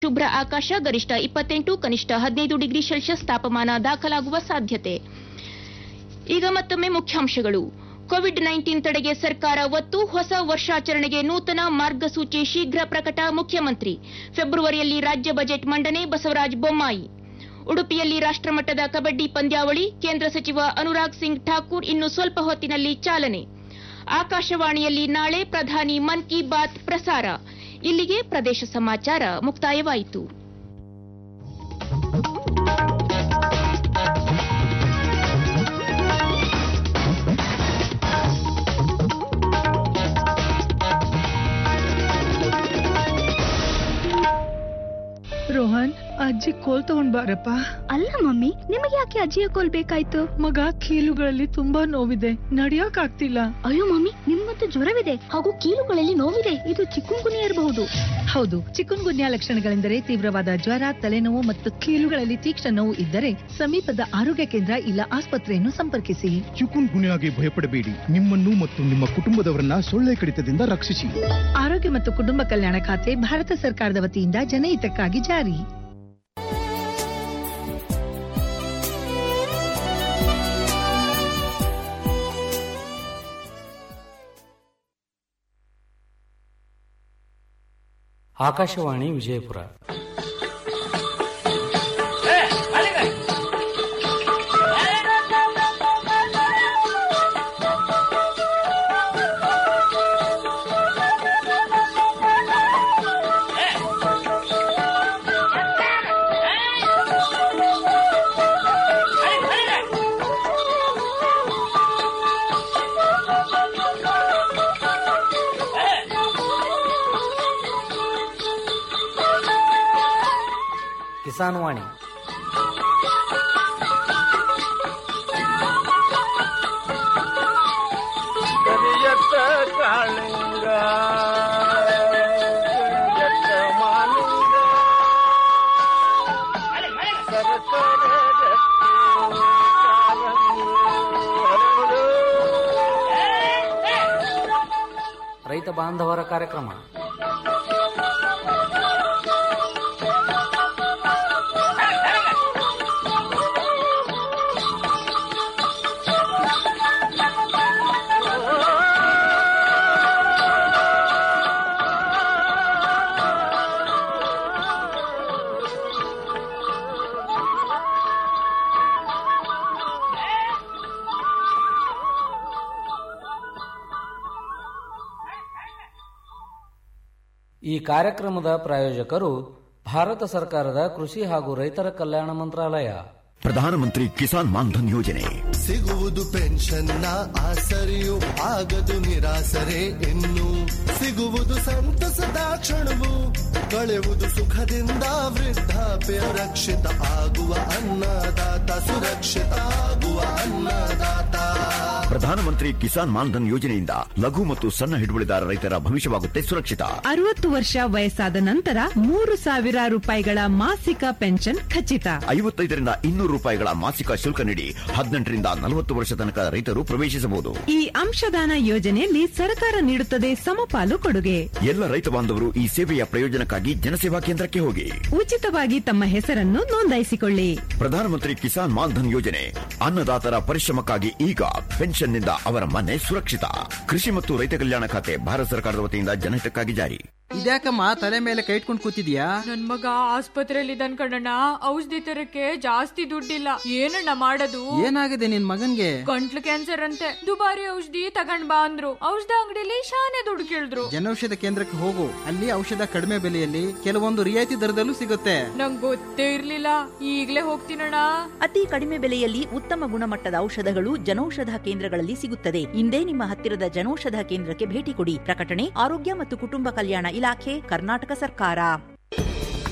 ಶುಭ್ರ ಆಕಾಶ ಗರಿಷ್ಠ ಇಪ್ಪತ್ತೆಂಟು ಕನಿಷ್ಠ ಹದಿನೈದು ಡಿಗ್ರಿ ಸೆಲ್ಸಿಯಸ್ ತಾಪಮಾನ ದಾಖಲಾಗುವ ಸಾಧ್ಯತೆ ಈಗ ಮತ್ತೊಮ್ಮೆ ಮುಖ್ಯಾಂಶಗಳು ಕೋವಿಡ್ ನೈನ್ಟೀನ್ ತಡೆಗೆ ಸರ್ಕಾರ ಒತ್ತು ಹೊಸ ವರ್ಷಾಚರಣೆಗೆ ನೂತನ ಮಾರ್ಗಸೂಚಿ ಶೀಘ್ರ ಪ್ರಕಟ ಮುಖ್ಯಮಂತ್ರಿ ಫೆಬ್ರವರಿಯಲ್ಲಿ ರಾಜ್ಯ ಬಜೆಟ್ ಮಂಡನೆ ಬಸವರಾಜ ಬೊಮ್ಮಾಯಿ ಉಡುಪಿಯಲ್ಲಿ ರಾಷ್ಟ್ರಮಟ್ಟದ ಕಬಡ್ಡಿ ಪಂದ್ಯಾವಳಿ ಕೇಂದ್ರ ಸಚಿವ ಅನುರಾಗ್ ಸಿಂಗ್ ಠಾಕೂರ್ ಇನ್ನು ಸ್ವಲ್ಪ ಹೊತ್ತಿನಲ್ಲಿ ಚಾಲನೆ ಆಕಾಶವಾಣಿಯಲ್ಲಿ ನಾಳೆ ಪ್ರಧಾನಿ ಮನ್ ಕಿ ಬಾತ್ ಪ್ರಸಾರ ಇಲ್ಲಿಗೆ ಪ್ರದೇಶ ಸಮಾಚಾರ ಮುಕ್ತಾಯವಾಯಿತು ರೋಹನ್ ಅಜ್ಜಿ ಕೋಲ್ ತಗೊಂಡ್ ಬಾರಪ್ಪ ಅಲ್ಲ ಮಮ್ಮಿ ನಿಮಗೆ ಯಾಕೆ ಅಜ್ಜಿಯ ಕೋಲ್ ಬೇಕಾಯ್ತು ಮಗ ಕೀಲುಗಳಲ್ಲಿ ತುಂಬಾ ನೋವಿದೆ ನಡಿಯಕ್ ಆಗ್ತಿಲ್ಲ ಅಯ್ಯೋ ಮಮ್ಮಿ ನಿಮ್ಮಂತೂ ಜ್ವರವಿದೆ ಹಾಗೂ ಕೀಲುಗಳಲ್ಲಿ ನೋವಿದೆ ಇದು ಚಿಕ್ಕುಂಗುನಿ ಇರಬಹುದು ಹೌದು ಚಿಕುನ್ ಗುನ್ಯಾ ಲಕ್ಷಣಗಳೆಂದರೆ ತೀವ್ರವಾದ ಜ್ವರ ತಲೆನೋವು ಮತ್ತು ಕೀಲುಗಳಲ್ಲಿ ತೀಕ್ಷ್ಣ ನೋವು ಇದ್ದರೆ ಸಮೀಪದ ಆರೋಗ್ಯ ಕೇಂದ್ರ ಇಲ್ಲ ಆಸ್ಪತ್ರೆಯನ್ನು ಸಂಪರ್ಕಿಸಿ ಚಿಕುನ್ ಗುನ್ಯಾಗೆ ಭಯಪಡಬೇಡಿ ನಿಮ್ಮನ್ನು ಮತ್ತು ನಿಮ್ಮ ಕುಟುಂಬದವರನ್ನ ಸೊಳ್ಳೆ ಕಡಿತದಿಂದ ರಕ್ಷಿಸಿ ಆರೋಗ್ಯ ಮತ್ತು ಕುಟುಂಬ ಕಲ್ಯಾಣ ಖಾತೆ ಭಾರತ ಸರ್ಕಾರದ ವತಿಯಿಂದ ಜನಹಿತಕ್ಕಾಗಿ ಜಾರಿ ಆಕಾಶವಾಣಿ ವಿಜಯಪುರ ಕಿಸಾನ್ ವಾಣಿ ಕರಿಯತ್ತ ಕಾಳಿಂಗ ಕರಿಯತ್ತ ಮಾಲಿಂಗ ಸರಸರ ಗಟ್ಟಿ ಕಾಲಂಗಿ ಹರಡು. ರೈತ ಬಾಂಧವರ ಕಾರ್ಯಕ್ರಮ ಈ ಕಾರ್ಯಕ್ರಮದ ಪ್ರಾಯೋಜಕರು ಭಾರತ ಸರ್ಕಾರದ ಕೃಷಿ ಹಾಗೂ ರೈತರ ಕಲ್ಯಾಣ ಮಂತ್ರಾಲಯ ಪ್ರಧಾನಮಂತ್ರಿ ಕಿಸಾನ್ ಮಾನ್ಧನ್ ಯೋಜನೆ ಸಿಗುವುದು ಪೆನ್ಷನ್ನ ಆಸರೆಯು ಆಗದು ನಿರಾಸರೆ ಇನ್ನು ಸಿಗುವುದು ಸಂತಸದ ಕ್ಷಣವು ಕಳೆಯುವುದು ಸುಖದಿಂದ ವೃದ್ಧಾಪ್ಯ ರಕ್ಷಿತ ಆಗುವ ಅನ್ನದಾತ ಸುರಕ್ಷಿತ ಆಗುವ ಅನ್ನದಾತ ಪ್ರಧಾನಮಂತ್ರಿ ಕಿಸಾನ್ ಮಾನ್ಧನ್ ಯೋಜನೆಯಿಂದ ಲಘು ಮತ್ತು ಸಣ್ಣ ಹಿಡುವಳಿದಾರ ರೈತರ ಭವಿಷ್ಯವಾಗುತ್ತೆ ಸುರಕ್ಷಿತ ಅರವತ್ತು ವರ್ಷ ವಯಸ್ಸಾದ ನಂತರ ಮೂರು ಸಾವಿರ ರೂಪಾಯಿಗಳ ಮಾಸಿಕ ಪೆನ್ಷನ್ ಖಚಿತ ಐವತ್ತೈದರಿಂದ ಇನ್ನೂರು ರೂಪಾಯಿಗಳ ಮಾಸಿಕ ಶುಲ್ಕ ನೀಡಿ ಹದಿನೆಂಟರಿಂದ ನಲವತ್ತು ವರ್ಷ ತನಕ ರೈತರು ಪ್ರವೇಶಿಸಬಹುದು ಈ ಅಂಶದಾನ ಯೋಜನೆಯಲ್ಲಿ ಸರ್ಕಾರ ನೀಡುತ್ತದೆ ಸಮಪಾಲು ಕೊಡುಗೆ ಎಲ್ಲ ರೈತ ಬಾಂಧವರು ಈ ಸೇವೆಯ ಪ್ರಯೋಜನಕ್ಕಾಗಿ ಜನಸೇವಾ ಕೇಂದ್ರಕ್ಕೆ ಹೋಗಿ ಉಚಿತವಾಗಿ ತಮ್ಮ ಹೆಸರನ್ನು ನೋಂದಾಯಿಸಿಕೊಳ್ಳಿ ಪ್ರಧಾನಮಂತ್ರಿ ಕಿಸಾನ್ ಮಾನ್ಧನ್ ಯೋಜನೆ ಅನ್ನದಾತರ ಪರಿಶ್ರಮಕ್ಕಾಗಿ ಈಗ ಪೆನ್ಷನ್ನಿಂದ ಅವರ ಮನೆ ಸುರಕ್ಷಿತ ಕೃಷಿ ಮತ್ತು ರೈತ ಕಲ್ಯಾಣ ಖಾತೆ ಭಾರತ ಸರ್ಕಾರದ ವತಿಯಿಂದ ಜನಹಿತಕ್ಕಾಗಿ ಜಾರಿ ಇದ್ಯಾಕಮ್ಮ ತಲೆ ಮೇಲೆ ಕೈ ಇಟ್ಕೊಂಡು ಕೂತಿದ್ಯಾ ನನ್ ಮಗ ಆಸ್ಪತ್ರೆಯಲ್ಲಿ ಇದ್ದಾನ್ ಕಣಣ್ಣ ಔಷಧಿ ತರಕ್ಕೆ ಜಾಸ್ತಿ ದುಡ್ಡಿಲ್ಲ ಏನಣ್ಣ ಮಾಡೋದು ಏನಾಗಿದೆ ನಿನ್ ಮಗನ್ಗೆ ಗಂಟ್ಲು ಕ್ಯಾನ್ಸರ್ ಅಂತೆ ದುಬಾರಿ ಔಷಧಿ ತಗೊಂಡ್ ಬಾ ಅಂದ್ರು ಔಷಧ ಅಂಗಡಿಲಿ ಶಾನೆ ದುಡ್ಡು ಕೇಳಿದ್ರು ಜನೌಷಧ ಕೇಂದ್ರಕ್ಕೆ ಹೋಗು ಅಲ್ಲಿ ಔಷಧ ಕಡಿಮೆ ಬೆಲೆಯಲ್ಲಿ ಕೆಲವೊಂದು ರಿಯಾಯಿತಿ ದರದಲ್ಲೂ ಸಿಗುತ್ತೆ ನಂಗ್ ಗೊತ್ತೇ ಇರ್ಲಿಲ್ಲ ಈಗ್ಲೇ ಹೋಗ್ತೀನಣ್ಣ ಅತಿ ಕಡಿಮೆ ಬೆಲೆಯಲ್ಲಿ ಉತ್ತಮ ಗುಣಮಟ್ಟದ ಔಷಧಗಳು ಜನೌಷಧ ಕೇಂದ್ರಗಳಲ್ಲಿ ಸಿಗುತ್ತದೆ ಇಂದೇ ನಿಮ್ಮ ಹತ್ತಿರದ ಜನೌಷಧ ಕೇಂದ್ರಕ್ಕೆ ಭೇಟಿ ಕೊಡಿ ಪ್ರಕಟಣೆ ಆರೋಗ್ಯ ಮತ್ತು ಕುಟುಂಬ ಕಲ್ಯಾಣ ಇಲಾಖೆ ಕರ್ನಾಟಕ ಸರ್ಕಾರ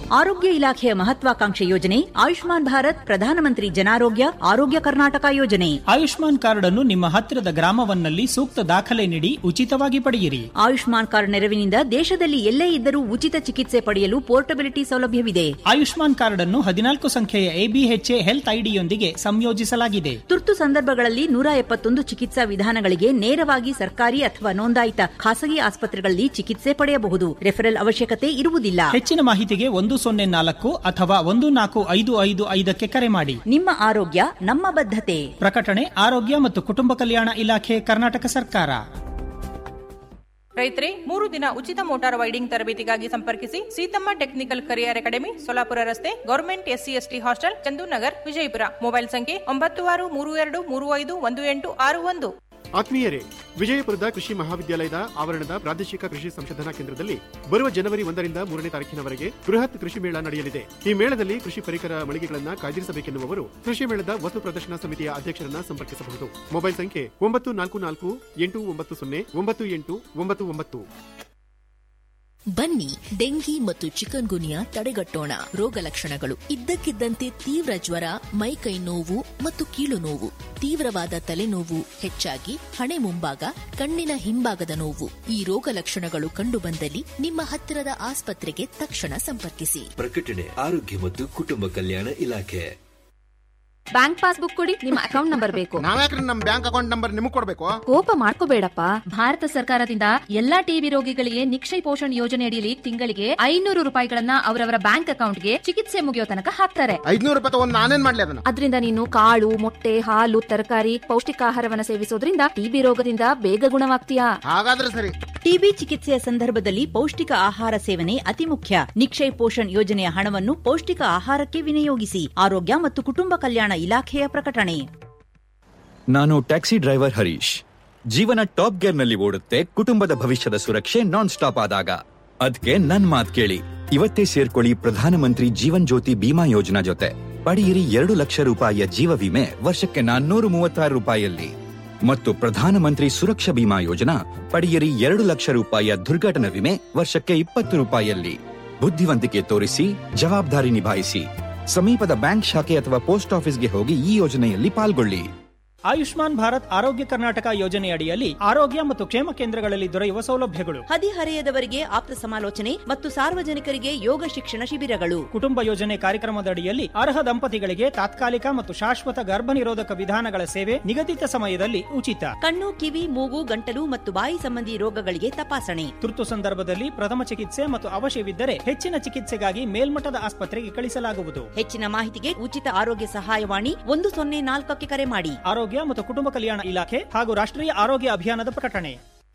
ಆರೋಗ್ಯ ಇಲಾಖೆಯ ಮಹತ್ವಾಕಾಂಕ್ಷೆ ಯೋಜನೆ ಆಯುಷ್ಮಾನ್ ಭಾರತ್ ಪ್ರಧಾನಮಂತ್ರಿ ಜನಾರೋಗ್ಯ ಆರೋಗ್ಯ ಕರ್ನಾಟಕ ಯೋಜನೆ ಆಯುಷ್ಮಾನ್ ಕಾರ್ಡ್ ಅನ್ನು ನಿಮ್ಮ ಹತ್ತಿರದ ಗ್ರಾಮವನ್ನಲ್ಲಿ ಸೂಕ್ತ ದಾಖಲೆ ನೀಡಿ ಉಚಿತವಾಗಿ ಪಡೆಯಿರಿ ಆಯುಷ್ಮಾನ್ ಕಾರ್ಡ್ ನೆರವಿನಿಂದ ದೇಶದಲ್ಲಿ ಎಲ್ಲೇ ಇದ್ದರೂ ಉಚಿತ ಚಿಕಿತ್ಸೆ ಪಡೆಯಲು ಪೋರ್ಟಬಿಲಿಟಿ ಸೌಲಭ್ಯವಿದೆ ಆಯುಷ್ಮಾನ್ ಕಾರ್ಡ್ ಅನ್ನು ಹದಿನಾಲ್ಕು ಸಂಖ್ಯೆಯ ಎಬಿಎಚ್ಎ ಹೆಲ್ತ್ ಐಡಿಯೊಂದಿಗೆ ಸಂಯೋಜಿಸಲಾಗಿದೆ ತುರ್ತು ಸಂದರ್ಭಗಳಲ್ಲಿ ನೂರ ಎಪ್ಪತ್ತೊಂದು ಚಿಕಿತ್ಸಾ ವಿಧಾನಗಳಿಗೆ ನೇರವಾಗಿ ಸರ್ಕಾರಿ ಅಥವಾ ನೋಂದಾಯಿತ ಖಾಸಗಿ ಆಸ್ಪತ್ರೆಗಳಲ್ಲಿ ಚಿಕಿತ್ಸೆ ಪಡೆಯಬಹುದು ರೆಫರಲ್ ಅವಶ್ಯಕತೆ ಇರುವುದಿಲ್ಲ ಹೆಚ್ಚಿನ ಮಾಹಿತಿಗೆ ಒಂದು ಸೊನ್ನೆ ನಾಲ್ಕು ಅಥವಾ ಒಂದು ನಾಲ್ಕು ಐದು ಐದು ಐದಕ್ಕೆ ಕರೆ ಮಾಡಿ ನಿಮ್ಮ ಆರೋಗ್ಯ ನಮ್ಮ ಬದ್ಧತೆ ಪ್ರಕಟಣೆ ಆರೋಗ್ಯ ಮತ್ತು ಕುಟುಂಬ ಕಲ್ಯಾಣ ಇಲಾಖೆ ಕರ್ನಾಟಕ ಸರ್ಕಾರ ರೈತರೇ ಮೂರು ದಿನ ಉಚಿತ ಮೋಟಾರ್ ವೈಡಿಂಗ್ ತರಬೇತಿಗಾಗಿ ಸಂಪರ್ಕಿಸಿ Seethamma technical career academy Solapur ರಸ್ತೆ government SC ST hostel Chandunagar Vijayapura mobile ಸಂಖ್ಯೆ ಒಂಬತ್ತು ಆರು ಮೂರು ಎರಡು ಮೂರು ಐದು ಒಂದು ಎಂಟು ಆರು ಒಂದು ಆತ್ಮೀಯರೇ ವಿಜಯಪುರದ ಕೃಷಿ ಮಹಾವಿದ್ಯಾಲಯದ ಆವರಣದ ಪ್ರಾದೇಶಿಕ ಕೃಷಿ ಸಂಶೋಧನಾ ಕೇಂದ್ರದಲ್ಲಿ ಬರುವ ಜನವರಿ ಒಂದರಿಂದ ಮೂರನೇ ತಾರೀಕಿನವರೆಗೆ ಬೃಹತ್ ಕೃಷಿ ಮೇಳ ನಡೆಯಲಿದೆ ಈ ಮೇಳದಲ್ಲಿ ಕೃಷಿ ಪರಿಕರ ಮಳಿಗೆಗಳನ್ನ ಕಾಯ್ದಿರಿಸಬೇಕೆನ್ನುವವರು ಕೃಷಿ ಮೇಳದ ವಸ್ತು ಪ್ರದರ್ಶನ ಸಮಿತಿಯ ಅಧ್ಯಕ್ಷರನ್ನ ಸಂಪರ್ಕಿಸಬಹುದು ಮೊಬೈಲ್ ಸಂಖ್ಯೆ ಒಂಬತ್ತು ನಾಲ್ಕು ನಾಲ್ಕು ಎಂಟು ಒಂಬತ್ತು ಸೊನ್ನೆ ಒಂಬತ್ತು ಎಂಟು ಒಂಬತ್ತು ಒಂಬತ್ತು ಬನ್ನಿ ಡೆಂಗಿ ಮತ್ತು ಚಿಕನ್ ಗುನಿಯಾ ತಡೆಗಟ್ಟೋಣ ರೋಗ ಲಕ್ಷಣಗಳು ಇದ್ದಕ್ಕಿದ್ದಂತೆ ತೀವ್ರ ಜ್ವರ ಮೈಕೈ ನೋವು ಮತ್ತು ಕೀಲು ನೋವು ತೀವ್ರವಾದ ತಲೆನೋವು ಹೆಚ್ಚಾಗಿ ಹಣೆ ಮುಂಭಾಗ ಕಣ್ಣಿನ ಹಿಂಭಾಗದ ನೋವು ಈ ರೋಗ ಲಕ್ಷಣಗಳು ಕಂಡುಬಂದಲ್ಲಿ ನಿಮ್ಮ ಹತ್ತಿರದ ಆಸ್ಪತ್ರೆಗೆ ತಕ್ಷಣ ಸಂಪರ್ಕಿಸಿ ಪ್ರಕಟಣೆ ಆರೋಗ್ಯ ಮತ್ತು ಕುಟುಂಬ ಕಲ್ಯಾಣ ಇಲಾಖೆ ಬ್ಯಾಂಕ್ ಪಾಸ್ಬುಕ್ ಕೊಡಿ ನಿಮ್ಮ ಅಕೌಂಟ್ ನಂಬರ್ ಬೇಕು ನಾವ್ಯಾಕ್ರಿ ನಮ್ ಬ್ಯಾಂಕ್ ಅಕೌಂಟ್ ನಂಬರ್ ನಿಮಗ್ ಕೊಡ್ಬೇಕು ಕೋಪ ಮಾಡ್ಕೋಬೇಡಪ್ಪ ಭಾರತ ಸರ್ಕಾರದಿಂದ ಎಲ್ಲಾ ಟಿಬಿ ರೋಗಿಗಳಿಗೆ ನಿಕ್ಷಯ ಪೋಷಣ್ ಯೋಜನೆ ಅಡಿಯಲ್ಲಿ ತಿಂಗಳಿಗೆ ಐನೂರು ರೂಪಾಯಿಗಳನ್ನ ಅವರವರ ಬ್ಯಾಂಕ್ ಅಕೌಂಟ್ಗೆ ಚಿಕಿತ್ಸೆ ಮುಗಿಯೋ ತನಕ ಹಾಕ್ತಾರೆ ಐದ್ನೂರು ರೂಪಾಯಿ ತಗೊಂಡ್ ನಾನೇನ್ ಮಾಡ್ಲಿ ಅದನ್ನ ಅದರಿಂದ ನೀನು ಕಾಳು ಮೊಟ್ಟೆ ಹಾಲು ತರಕಾರಿ ಪೌಷ್ಟಿಕಾಹಾರವನ್ನ ಸೇವಿಸೋದ್ರಿಂದ ಟಿಬಿ ರೋಗದಿಂದ ಬೇಗ ಗುಣವಾಗ್ತೀಯಾ ಹಾಗಾದ್ರೆ ಸರಿ ಟಿಬಿ ಚಿಕಿತ್ಸೆಯ ಸಂದರ್ಭದಲ್ಲಿ ಪೌಷ್ಟಿಕ ಆಹಾರ ಸೇವನೆ ಅತಿ ಮುಖ್ಯ ನಿಕ್ಷಯ್ ಪೋಷಣ್ ಯೋಜನೆಯ ಹಣವನ್ನು ಪೌಷ್ಟಿಕ ಆಹಾರಕ್ಕೆ ವಿನಿಯೋಗಿಸಿ ಆರೋಗ್ಯ ಮತ್ತು ಕುಟುಂಬ ಕಲ್ಯಾಣ ಇಲಾಖೆಯ ಪ್ರಕಟಣೆ ನಾನು ಟ್ಯಾಕ್ಸಿ ಡ್ರೈವರ್ ಹರೀಶ್ ಜೀವನ ಟಾಪ್ ಗೇರ್ನಲ್ಲಿ ಓಡುತ್ತೆ ಕುಟುಂಬದ ಭವಿಷ್ಯದ ಸುರಕ್ಷೆ ನಾನ್ ಸ್ಟಾಪ್ ಆದಾಗ ಅದ್ಕೆ ನನ್ ಮಾತ್ ಕೇಳಿ ಇವತ್ತೇ ಸೇರ್ಕೊಳ್ಳಿ ಪ್ರಧಾನಮಂತ್ರಿ ಜೀವನ್ ಜ್ಯೋತಿ ಬಿಮಾ ಯೋಜನಾ ಜೊತೆ ಪಡೆಯಿರಿ ಎರಡು ಲಕ್ಷ ರೂಪಾಯಿಯ ಜೀವ ವಿಮೆ ವರ್ಷಕ್ಕೆ ನಾನ್ನೂರು ಮೂವತ್ತಾರು ರೂಪಾಯಿಯಲ್ಲಿ ಮತ್ತು ಪ್ರಧಾನಮಂತ್ರಿ ಸುರಕ್ಷಾ ಬಿಮಾ ಯೋಜನಾ ಪಡೆಯಿರಿ ಎರಡು ಲಕ್ಷ ರೂಪಾಯಿಯ ದುರ್ಘಟನಾ ವಿಮೆ ವರ್ಷಕ್ಕೆ ಇಪ್ಪತ್ತು ರೂಪಾಯಿಯಲ್ಲಿ ಬುದ್ಧಿವಂತಿಕೆ ತೋರಿಸಿ ಜವಾಬ್ದಾರಿ ನಿಭಾಯಿಸಿ ಸಮೀಪದ ಬ್ಯಾಂಕ್ ಶಾಖೆ ಅಥವಾ ಪೋಸ್ಟ್ ಆಫೀಸ್ಗೆ ಹೋಗಿ ಈ ಯೋಜನೆಯಲ್ಲಿ ಪಾಲ್ಗೊಳ್ಳಿ ಆಯುಷ್ಮಾನ್ ಭಾರತ್ ಆರೋಗ್ಯ ಕರ್ನಾಟಕ ಯೋಜನೆಯಡಿಯಲ್ಲಿ ಆರೋಗ್ಯ ಮತ್ತು ಕ್ಷೇಮ ಕೇಂದ್ರಗಳಲ್ಲಿ ದೊರೆಯುವ ಸೌಲಭ್ಯಗಳು ಹದಿಹರೆಯದವರಿಗೆ ಆಪ್ತ ಸಮಾಲೋಚನೆ ಮತ್ತು ಸಾರ್ವಜನಿಕರಿಗೆ ಯೋಗ ಶಿಕ್ಷಣ ಶಿಬಿರಗಳು ಕುಟುಂಬ ಯೋಜನೆ ಕಾರ್ಯಕ್ರಮದಡಿಯಲ್ಲಿ ಅರ್ಹ ದಂಪತಿಗಳಿಗೆ ತಾತ್ಕಾಲಿಕ ಮತ್ತು ಶಾಶ್ವತ ಗರ್ಭ ನಿರೋಧಕ ವಿಧಾನಗಳ ಸೇವೆ ನಿಗದಿತ ಸಮಯದಲ್ಲಿ ಉಚಿತ ಕಣ್ಣು ಕಿವಿ ಮೂಗು ಗಂಟಲು ಮತ್ತು ಬಾಯಿ ಸಂಬಂಧಿ ರೋಗಗಳಿಗೆ ತಪಾಸಣೆ ತುರ್ತು ಸಂದರ್ಭದಲ್ಲಿ ಪ್ರಥಮ ಚಿಕಿತ್ಸೆ ಮತ್ತು ಅವಶ್ಯವಿದ್ದರೆ ಹೆಚ್ಚಿನ ಚಿಕಿತ್ಸೆಗಾಗಿ ಮೇಲ್ಮಟ್ಟದ ಆಸ್ಪತ್ರೆಗೆ ಕಳಿಸಲಾಗುವುದು ಹೆಚ್ಚಿನ ಮಾಹಿತಿಗೆ ಉಚಿತ ಆರೋಗ್ಯ ಸಹಾಯವಾಣಿ ಒಂದು ಸೊನ್ನೆ ನಾಲ್ಕಕ್ಕೆ ಕರೆ ಮಾಡಿ ಆರೋಗ್ಯ ಮತ್ತು ಕುಟುಂಬ ಕಲ್ಯಾಣ ಇಲಾಖೆ ಹಾಗೂ ರಾಷ್ಟ್ರೀಯ ಆರೋಗ್ಯ ಅಭಿಯಾನದ ಪ್ರಕಟಣೆ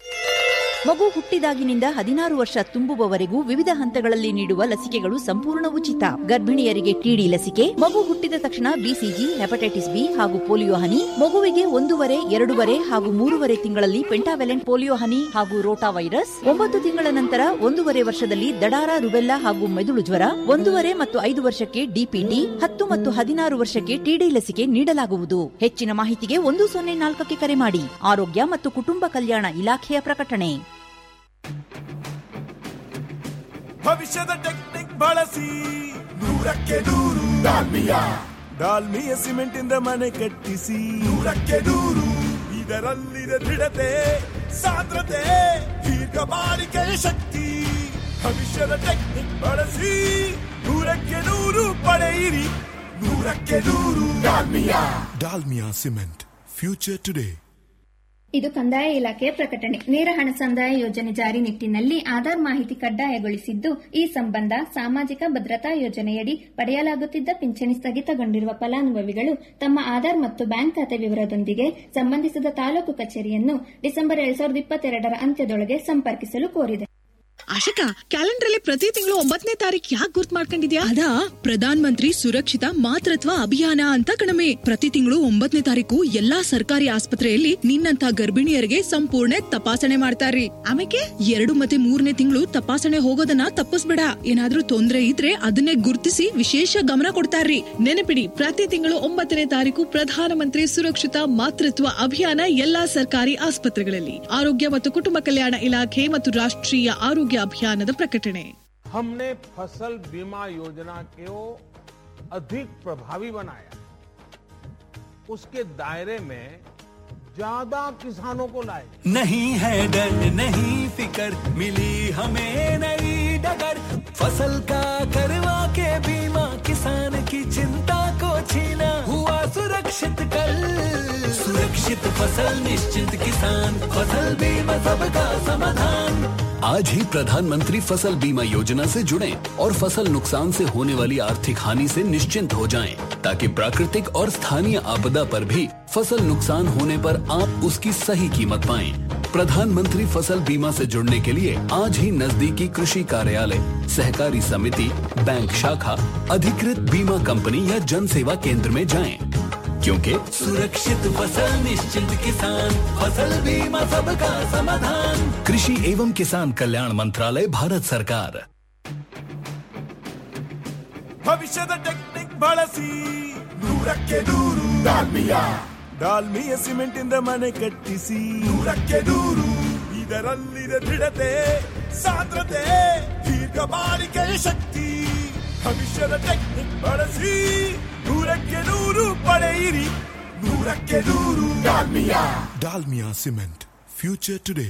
ಮಗು ಹುಟ್ಟಿದಾಗಿನಿಂದ ಹದಿನಾರು ವರ್ಷ ತುಂಬುವವರೆಗೂ ವಿವಿಧ ಹಂತಗಳಲ್ಲಿ ನೀಡುವ ಲಸಿಕೆಗಳು ಸಂಪೂರ್ಣ ಉಚಿತ ಗರ್ಭಿಣಿಯರಿಗೆ ಟಿಡಿ ಲಸಿಕೆ ಮಗು ಹುಟ್ಟಿದ ತಕ್ಷಣ ಬಿಸಿಜಿ ಹೆಪಟೈಟಿಸ್ ಬಿ ಹಾಗೂ ಪೋಲಿಯೋ ಹನಿ ಮಗುವಿಗೆ ಒಂದೂವರೆ ಎರಡೂವರೆ ಹಾಗೂ ಮೂರುವರೆ ತಿಂಗಳಲ್ಲಿ ಪೆಂಟಾವೆಲೆಂಟ್ ಪೋಲಿಯೋ ಹನಿ ಹಾಗೂ ರೋಟಾ ವೈರಸ್ ಒಂಬತ್ತು ತಿಂಗಳ ನಂತರ ಒಂದೂವರೆ ವರ್ಷದಲ್ಲಿ ದಡಾರ ರುಬೆಲ್ಲಾ ಹಾಗೂ ಮೆದುಳು ಜ್ವರ ಒಂದೂವರೆ ಮತ್ತು ಐದು ವರ್ಷಕ್ಕೆ ಡಿಪಿಟಿ ಹತ್ತು ಮತ್ತು ಹದಿನಾರು ವರ್ಷಕ್ಕೆ ಟಿಡಿ ಲಸಿಕೆ ನೀಡಲಾಗುವುದು ಹೆಚ್ಚಿನ ಮಾಹಿತಿಗೆ ಒಂದು ಸೊನ್ನೆ ನಾಲ್ಕಕ್ಕೆ ಕರೆ ಮಾಡಿ ಆರೋಗ್ಯ ಮತ್ತು ಕುಟುಂಬ ಕಲ್ಯಾಣ ಇಲಾಖೆಯ ಪ್ರಕಟಣೆ ಭವಿಷ್ಯದ ಟೆಕ್ನಿಕ್ ಬಳಸಿ ನೂರಕ್ಕೆ ನೂರು ಡಾಲ್ಮಿಯ ಡಾಲ್ಮಿಯ ಸಿಮೆಂಟ್ ಇಂದ ಮನೆ ಕಟ್ಟಿಸಿ ನೂರಕ್ಕೆ ನೂರು ಇದರಲ್ಲಿದೆ ದೃಢತೆ ಸಾಂದ್ರತೆ ದೀರ್ಘ ಬಾಳಿಕೆಯ ಶಕ್ತಿ ಭವಿಷ್ಯದ ಟೆಕ್ನಿಕ್ ಬಳಸಿ ನೂರಕ್ಕೆ ನೂರು ಪಡೆಯಿರಿ ನೂರಕ್ಕೆ ನೂರು Dalmia Dalmia cement future today ಇದು ಕಂದಾಯ ಇಲಾಖೆಯ ಪ್ರಕಟಣೆ ನೇರ ಹಣ ಸಂದಾಯ ಯೋಜನೆ ಜಾರಿ ನಿಟ್ಟಿನಲ್ಲಿ ಆಧಾರ್ ಮಾಹಿತಿ ಕಡ್ಡಾಯಗೊಳಿಸಿದ್ದು ಈ ಸಂಬಂಧ ಸಾಮಾಜಿಕ ಭದ್ರತಾ ಯೋಜನೆಯಡಿ ಪಡೆಯಲಾಗುತ್ತಿದ್ದ ಪಿಂಚಣಿ ಸ್ಥಗಿತಗೊಂಡಿರುವ ಫಲಾನುಭವಿಗಳು ತಮ್ಮ ಆಧಾರ್ ಮತ್ತು ಬ್ಯಾಂಕ್ ಖಾತೆ ವಿವರದೊಂದಿಗೆ ಸಂಬಂಧಿಸಿದ ತಾಲೂಕು ಕಚೇರಿಯನ್ನು ಡಿಸೆಂಬರ್ ಎರಡ್ ಸಾವಿರದ ಇಪ್ಪತ್ತೆರಡರ ಅಂತ್ಯದೊಳಗೆ ಸಂಪರ್ಕಿಸಲು ಕೋರಿದೆ ಆಶಿಕಾ ಕ್ಯಾಲೆಂಡರ್ ಅಲ್ಲಿ ಪ್ರತಿ ತಿಂಗಳು ಒಂಬತ್ತನೇ ತಾರೀಕು ಯಾಕೆ ಗುರ್ತ್ ಮಾಡ್ಕೊಂಡಿದ್ಯಾ ಅದಾ ಪ್ರಧಾನ ಮಂತ್ರಿ ಸುರಕ್ಷಿತ ಮಾತೃತ್ವ ಅಭಿಯಾನ ಅಂತ ಕಣಮೆ ಪ್ರತಿ ತಿಂಗಳು ಒಂಬತ್ತನೇ ತಾರೀಕು ಎಲ್ಲಾ ಸರ್ಕಾರಿ ಆಸ್ಪತ್ರೆಯಲ್ಲಿ ನಿನ್ನಂತ ಗರ್ಭಿಣಿಯರಿಗೆ ಸಂಪೂರ್ಣ ತಪಾಸಣೆ ಮಾಡ್ತಾರ್ರಿ ಆಮೇಲೆ ಎರಡು ಮತ್ತೆ ಮೂರನೇ ತಿಂಗಳು ತಪಾಸಣೆ ಹೋಗೋದನ್ನ ತಪ್ಪಿಸ್ಬೇಡ ಏನಾದ್ರೂ ತೊಂದ್ರೆ ಇದ್ರೆ ಅದನ್ನೇ ಗುರ್ತಿಸಿ ವಿಶೇಷ ಗಮನ ಕೊಡ್ತಾರ್ರಿ ನೆನಪಿಡಿ ಪ್ರತಿ ತಿಂಗಳು ಒಂಬತ್ತನೇ ತಾರೀಕು ಪ್ರಧಾನಮಂತ್ರಿ ಸುರಕ್ಷಿತ ಮಾತೃತ್ವ ಅಭಿಯಾನ ಎಲ್ಲಾ ಸರ್ಕಾರಿ ಆಸ್ಪತ್ರೆಗಳಲ್ಲಿ ಆರೋಗ್ಯ ಮತ್ತು ಕುಟುಂಬ ಕಲ್ಯಾಣ ಇಲಾಖೆ ಮತ್ತು ರಾಷ್ಟ್ರೀಯ ಆರೋಗ್ಯ ಅಭಿಯಾನದ ಪ್ರಕಟಣೆ हमने फसल बीमा योजना को अधिक प्रभावी बनाया उसके दायरे में ज्यादा किसानों को लाए नहीं है डर नहीं फिकर मिली हमें नई डगर फसल का करवा के बीमा किसान की चिंता को छीना हुआ सुरक्षित कल सुरक्षित फसल निश्चित किसान फसल बीमा सबका समाधान आज ही प्रधानमंत्री फसल बीमा योजना से जुड़ें और फसल नुकसान से होने वाली आर्थिक हानि से निश्चिंत हो जाएं, ताकि प्राकृतिक और स्थानीय आपदा पर भी फसल नुकसान होने पर आप उसकी सही कीमत पाएं। प्रधानमंत्री फसल बीमा से जुड़ने के लिए आज ही नजदीकी कृषि कार्यालय सहकारी समिति बैंक शाखा अधिकृत बीमा कंपनी या जन सेवा केंद्र में जाएं, क्योंकि सुरक्षित फसल निश्चित किसान फसल बीमा सबका समाधान कृषि एवं किसान कल्याण मंत्रालय भारत सरकार ಭವಿಷ್ಯದ ಟೆಕ್ನಿಕ್ ಬಳಸಿ ನೂರಕ್ಕೆ ನೂರು ಡಾಲ್ಮಿಯ ಡಾಲ್ಮಿಯ ಸಿಮೆಂಟ್ ಇಂದ ಮನೆ ಕಟ್ಟಿಸಿ ನೂರಕ್ಕೆ ನೂರು ಇದರಲ್ಲಿದೆ ದೃಢತೆ ಸಾಂದ್ರತೆ ದೀರ್ಘ ಬಾಳಿಕೆಯ ಶಕ್ತಿ ಭವಿಷ್ಯದ ಟೆಕ್ನಿಕ್ ಬಳಸಿ ನೂರಕ್ಕೆ ನೂರು ಪಡೆಯಿರಿ ನೂರಕ್ಕೆ ನೂರು Dalmia Dalmia cement future today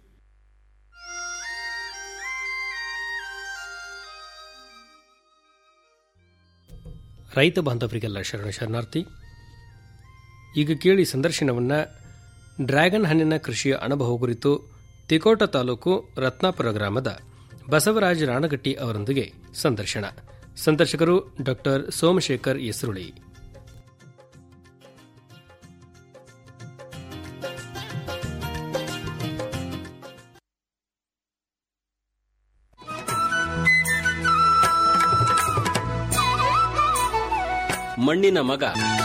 ರೈತ ಬಾಂಧವರಿಗೆಲ್ಲ ಶರಣ ಶರಣಾರ್ಥಿ ಈಗ ಕೇಳಿ ಸಂದರ್ಶನವನ್ನು ಡ್ರ್ಯಾಗನ್ ಹಣ್ಣಿನ ಕೃಷಿಯ ಅನುಭವ ಕುರಿತು ತಿಕೋಟ ತಾಲೂಕು ರತ್ನಾಪುರ ಗ್ರಾಮದ ಬಸವರಾಜ ರಾಣಗಟ್ಟಿ ಅವರೊಂದಿಗೆ ಸಂದರ್ಶನ ಸಂದರ್ಶಕರು ಡಾಕ್ಟರ್ ಸೋಮಶೇಖರ್ ಯಸ್ರುಳಿ ಮಣ್ಣಿನ ಮಗ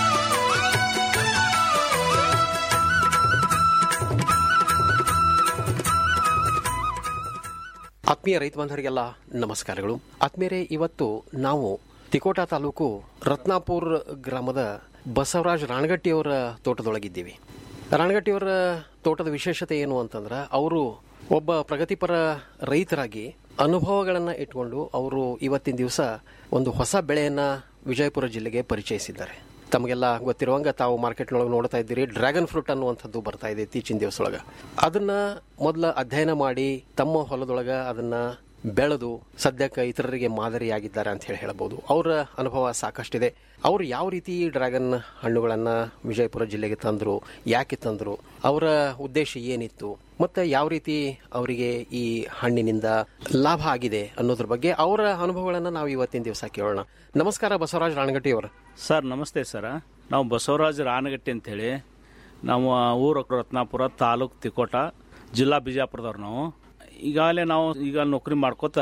ಆತ್ಮೀಯ ರೈತ ಬಾಂಧವರಿಗೆಲ್ಲ ನಮಸ್ಕಾರಗಳು ಆತ್ಮೀಯರೇ ಇವತ್ತು ನಾವು ತಿಕೋಟ ತಾಲೂಕು ರತ್ನಾಪುರ್ ಗ್ರಾಮದ ಬಸವರಾಜ್ ರಾಣಗಟ್ಟಿಯವರ ತೋಟದೊಳಗಿದ್ದೀವಿ ರಾಣಗಟ್ಟಿಯವರ ತೋಟದ ವಿಶೇಷತೆ ಏನು ಅಂತಂದ್ರೆ ಅವರು ಒಬ್ಬ ಪ್ರಗತಿಪರ ರೈತರಾಗಿ ಅನುಭವಗಳನ್ನು ಇಟ್ಕೊಂಡು ಅವರು ಇವತ್ತಿನ ದಿವಸ ಒಂದು ಹೊಸ ಬೆಳೆಯನ್ನ ವಿಜಯಪುರ ಜಿಲ್ಲೆಗೆ ಪರಿಚಯಿಸಿದ್ದಾರೆ ತಮಗೆಲ್ಲ ಗೊತ್ತಿರುವಂಗ ತಾವು ಮಾರ್ಕೆಟ್ನೊಳಗೆ ನೋಡ್ತಾ ಇದ್ದೀರಿ ಡ್ರ್ಯಾಗನ್ ಫ್ರೂಟ್ ಅನ್ನುವಂಥದ್ದು ಬರ್ತಾ ಇದೆ ಇತ್ತೀಚಿನ ದಿವಸದೊಳಗೆ ಅದನ್ನ ಮೊದಲ ಅಧ್ಯಯನ ಮಾಡಿ ತಮ್ಮ ಹೊಲದೊಳಗೆ ಅದನ್ನ ಬೆಳೆದು ಸದ್ಯಕ್ಕೆ ಇತರರಿಗೆ ಮಾದರಿಯಾಗಿದ್ದಾರೆ ಅಂತ ಹೇಳಿ ಹೇಳ್ಬೋದು ಅವರ ಅನುಭವ ಸಾಕಷ್ಟಿದೆ ಅವರು ಯಾವ ರೀತಿ ಡ್ರ್ಯಾಗನ್ ಹಣ್ಣುಗಳನ್ನು ವಿಜಯಪುರ ಜಿಲ್ಲೆಗೆ ತಂದರು ಯಾಕೆ ತಂದರು ಅವರ ಉದ್ದೇಶ ಏನಿತ್ತು ಮತ್ತು ಯಾವ ರೀತಿ ಅವರಿಗೆ ಈ ಹಣ್ಣಿನಿಂದ ಲಾಭ ಆಗಿದೆ ಅನ್ನೋದ್ರ ಬಗ್ಗೆ ಅವರ ಅನುಭವಗಳನ್ನು ನಾವು ಇವತ್ತಿನ ದಿವಸ ಕೇಳೋಣ ನಮಸ್ಕಾರ ಬಸವರಾಜ್ ರಾಣಗಟ್ಟಿ ಅವರು ಸರ್ ನಮಸ್ತೆ ಸರ್ ನಾವು ಬಸವರಾಜ ರಾನಗಟ್ಟಿ ಅಂತೇಳಿ ನಾವು ಊರು ರತ್ನಾಪುರ ತಾಲೂಕು ತಿಕೋಟ ಜಿಲ್ಲಾ ಬಿಜಾಪುರದವ್ರು ನಾವು ಈಗಾಗಲೇ ನಾವು ಈಗ ನೌಕರಿ ಮಾಡ್ಕೋತ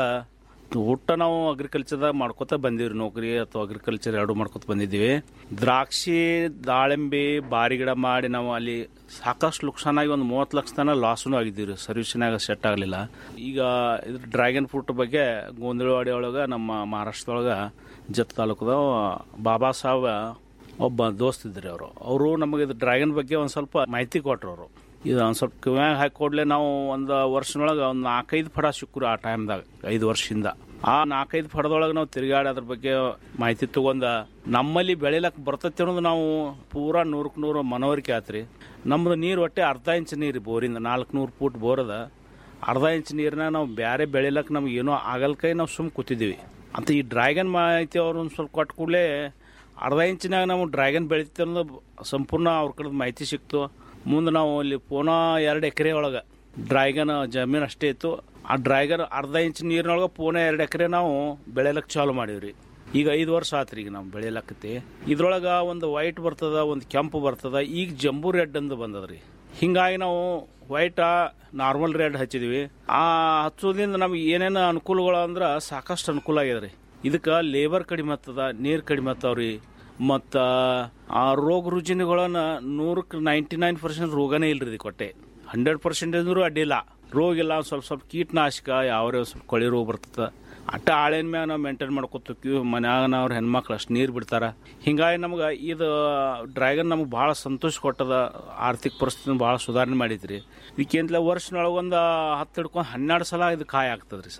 ಊಟ ನಾವು ಅಗ್ರಿಕಲ್ಚರ್ದಾಗ ಮಾಡ್ಕೋತ ಬಂದೀವಿ ನೌಕರಿ ಅಥವಾ ಅಗ್ರಿಕಲ್ಚರ್ ಎರಡು ಮಾಡ್ಕೋತ ಬಂದಿದ್ದೀವಿ ದ್ರಾಕ್ಷಿ ದಾಳಿಂಬೆ ಬಾರಿ ಗಿಡ ಮಾಡಿ ನಾವು ಅಲ್ಲಿ ಸಾಕಷ್ಟು ಲುಕ್ಸಾನಾಗಿ ಒಂದು ಮೂವತ್ತು ಲಕ್ಷ ತನಕ ಲಾಸ್ನು ಆಗಿದ್ದೀವಿ ಸರ್ವಿಸ್ನಾಗ ಸೆಟ್ ಆಗಲಿಲ್ಲ ಈಗ ಇದ್ರ ಡ್ರ್ಯಾಗನ್ ಫ್ರೂಟ್ ಬಗ್ಗೆ ಗೋಂದಳವಾಡಿ ಒಳಗೆ ನಮ್ಮ ಮಹಾರಾಷ್ಟ್ರದೊಳಗೆ ಜತ್ ತಾಲೂಕದ ಬಾಬಾ ಸಾಹೇಬ್ ಒಬ್ಬ ದೋಸ್ತ್ ಇದ್ರಿ ಅವರು ಅವರು ನಮಗೆ ಇದು ಡ್ರ್ಯಾಗನ್ ಬಗ್ಗೆ ಒಂದು ಸ್ವಲ್ಪ ಮಾಹಿತಿ ಕೊಟ್ರು ಅವರು ಇದು ಒಂದು ಸ್ವಲ್ಪ ಕಿವ್ಯಾಗ ಹಾಕಿ ಕೊಡ್ಲೆ ನಾವು ಒಂದು ವರ್ಷನೊಳಗೆ ಒಂದು ನಾಲ್ಕೈದು ಫಡ ಸಿಕ್ಕರು ಆ ಟೈಮ್ದಾಗ ಐದು ವರ್ಷದಿಂದ ಆ ನಾಲ್ಕೈದು ಫಡದೊಳಗೆ ನಾವು ತಿರುಗಾಡಿ ಅದ್ರ ಬಗ್ಗೆ ಮಾಹಿತಿ ತಗೊಂಡ ನಮ್ಮಲ್ಲಿ ಬೆಳಿಲಕ್ ಬರ್ತೈತಿ ಅನ್ನೋದು ನಾವು ಪೂರಾ ನೂರಕ್ಕೆ ನೂರು ಮನವರಿಕೆ ಆತ್ರಿ ನಮ್ದು ನೀರು ಒಟ್ಟೆ ಅರ್ಧ ಇಂಚ್ ನೀರು ಬೋರಿಂದ ನಾಲ್ಕು ನೂರು ಫೂಟ್ ಬೋರ್ ಅದ ಅರ್ಧ ಇಂಚ್ ನೀರನ್ನ ನಾವು ಬೇರೆ ಬೆಳಿಲಕ್ಕೆ ನಮ್ಗೆ ಏನೋ ಆಗಲ್ಕೈ ನಾವು ಸುಮ್ ಕೂತಿದ್ದೀವಿ ಅಂತ ಈ ಡ್ರ್ಯಾಗನ್ ಮಾಹಿತಿ ಅವ್ರು ಒಂದು ಸ್ವಲ್ಪ ಕೊಟ್ಟ ಕೂಡಲೇ ಅರ್ಧ ಇಂಚಿನಾಗ ನಾವು ಡ್ರ್ಯಾಗನ್ ಬೆಳಿತೀವಿ ಅನ್ನೋದು ಸಂಪೂರ್ಣ ಅವ್ರ ಕಡೆ ಮಾಹಿತಿ ಸಿಕ್ತು ಮುಂದೆ ನಾವು ಅಲ್ಲಿ ಪೂನಾ ಎರಡು ಎಕರೆ ಒಳಗೆ ಡ್ರ್ಯಾಗನ್ ಜಮೀನು ಅಷ್ಟೇ ಇತ್ತು ಆ ಡ್ರ್ಯಾಗನ್ ಅರ್ಧ ಇಂಚ್ ನೀರಿನೊಳಗೆ ಪೂನಾ ಎರಡು ಎಕರೆ ನಾವು ಬೆಳೆಯಲಕ್ಕೆ ಚಾಲು ಮಾಡೀವ್ರಿ ಈಗ ಐದು ವರ್ಷ ಆತ್ರಿ ಈಗ ನಾವು ಬೆಳೆಯಲಕ್ಕತಿ ಇದ್ರೊಳಗೆ ಒಂದು ವೈಟ್ ಬರ್ತದ ಒಂದು ಕೆಂಪು ಬರ್ತದ ಈಗ ಜಂಬೂ ರೆಡ್ ಅಂತ ಬಂದದ್ರಿ ಹಿಂಗಾಗಿ ನಾವು ವೈಟ್ ನಾರ್ಮಲ್ ರೆಡ್ ಹಚ್ಚಿದ್ವಿ ಆ ಹಚ್ಚೋದ್ರಿಂದ ನಮ್ಗೆ ಏನೇನು ಅನುಕೂಲಗಳು ಅಂದ್ರೆ ಸಾಕಷ್ಟು ಅನುಕೂಲ ಆಗ್ಯದ ರೀ ಇದಕ್ಕೆ ಲೇಬರ್ ಕಡಿಮೆ ಆಗ್ತದ ನೀರು ಕಡಿಮೆ ಆಗ್ತಾವ್ರಿ ಮತ್ತು ಆ ರೋಗ ರುಜಿನಗಳನ್ನ ನೂರಕ್ಕೆ ನೈಂಟಿ ನೈನ್ ಪರ್ಸೆಂಟ್ ರೋಗನೇ ಇಲ್ರಿ ಇದು ಕೊಟ್ಟೆ ಹಂಡ್ರೆಡ್ ಪರ್ಸೆಂಟ್ ಅಂದ್ರೂ ಅಡ್ಡಿಲ್ಲ ರೋಗ ಇಲ್ಲ ಸ್ವಲ್ಪ ಸ್ವಲ್ಪ ಕೀಟನಾಶಕ ಯಾವ್ರೆ ಸ್ವಲ್ಪ ಕೊಳಿ ರೋಗ ಬರ್ತದ ಅಟ್ಟ ಆಳಿನ ಮ್ಯಾಗ ನಾವು ಮೇಂಟೈನ್ ಮಾಡ್ಕೊತೀವಿ ಮನ್ಯಾಗ ಅವ್ರ ಹೆಣ್ಮಕ್ಳು ಅಷ್ಟು ನೀರು ಬಿಡ್ತಾರ ಹಿಂಗಾಗಿ ನಮ್ಗೆ ಇದು ಡ್ರ್ಯಾಗನ್ ನಮ್ಗೆ ಭಾಳ ಸಂತೋಷ ಕೊಟ್ಟದ ಆರ್ಥಿಕ ಪರಿಸ್ಥಿತಿ ಭಾಳ ಸುಧಾರಣೆ ಮಾಡಿದ್ರಿ ಇದಕ್ಕಿಂತಲೇ ವರ್ಷನೊಳಗೆ ಒಂದು ಹತ್ತು ಹಿಡ್ಕೊಂಡು ಹನ್ನೆರಡು ಸಲ ಇದು ಕಾಯಿ ಆಗ್ತದ್ರಿ ಸರ್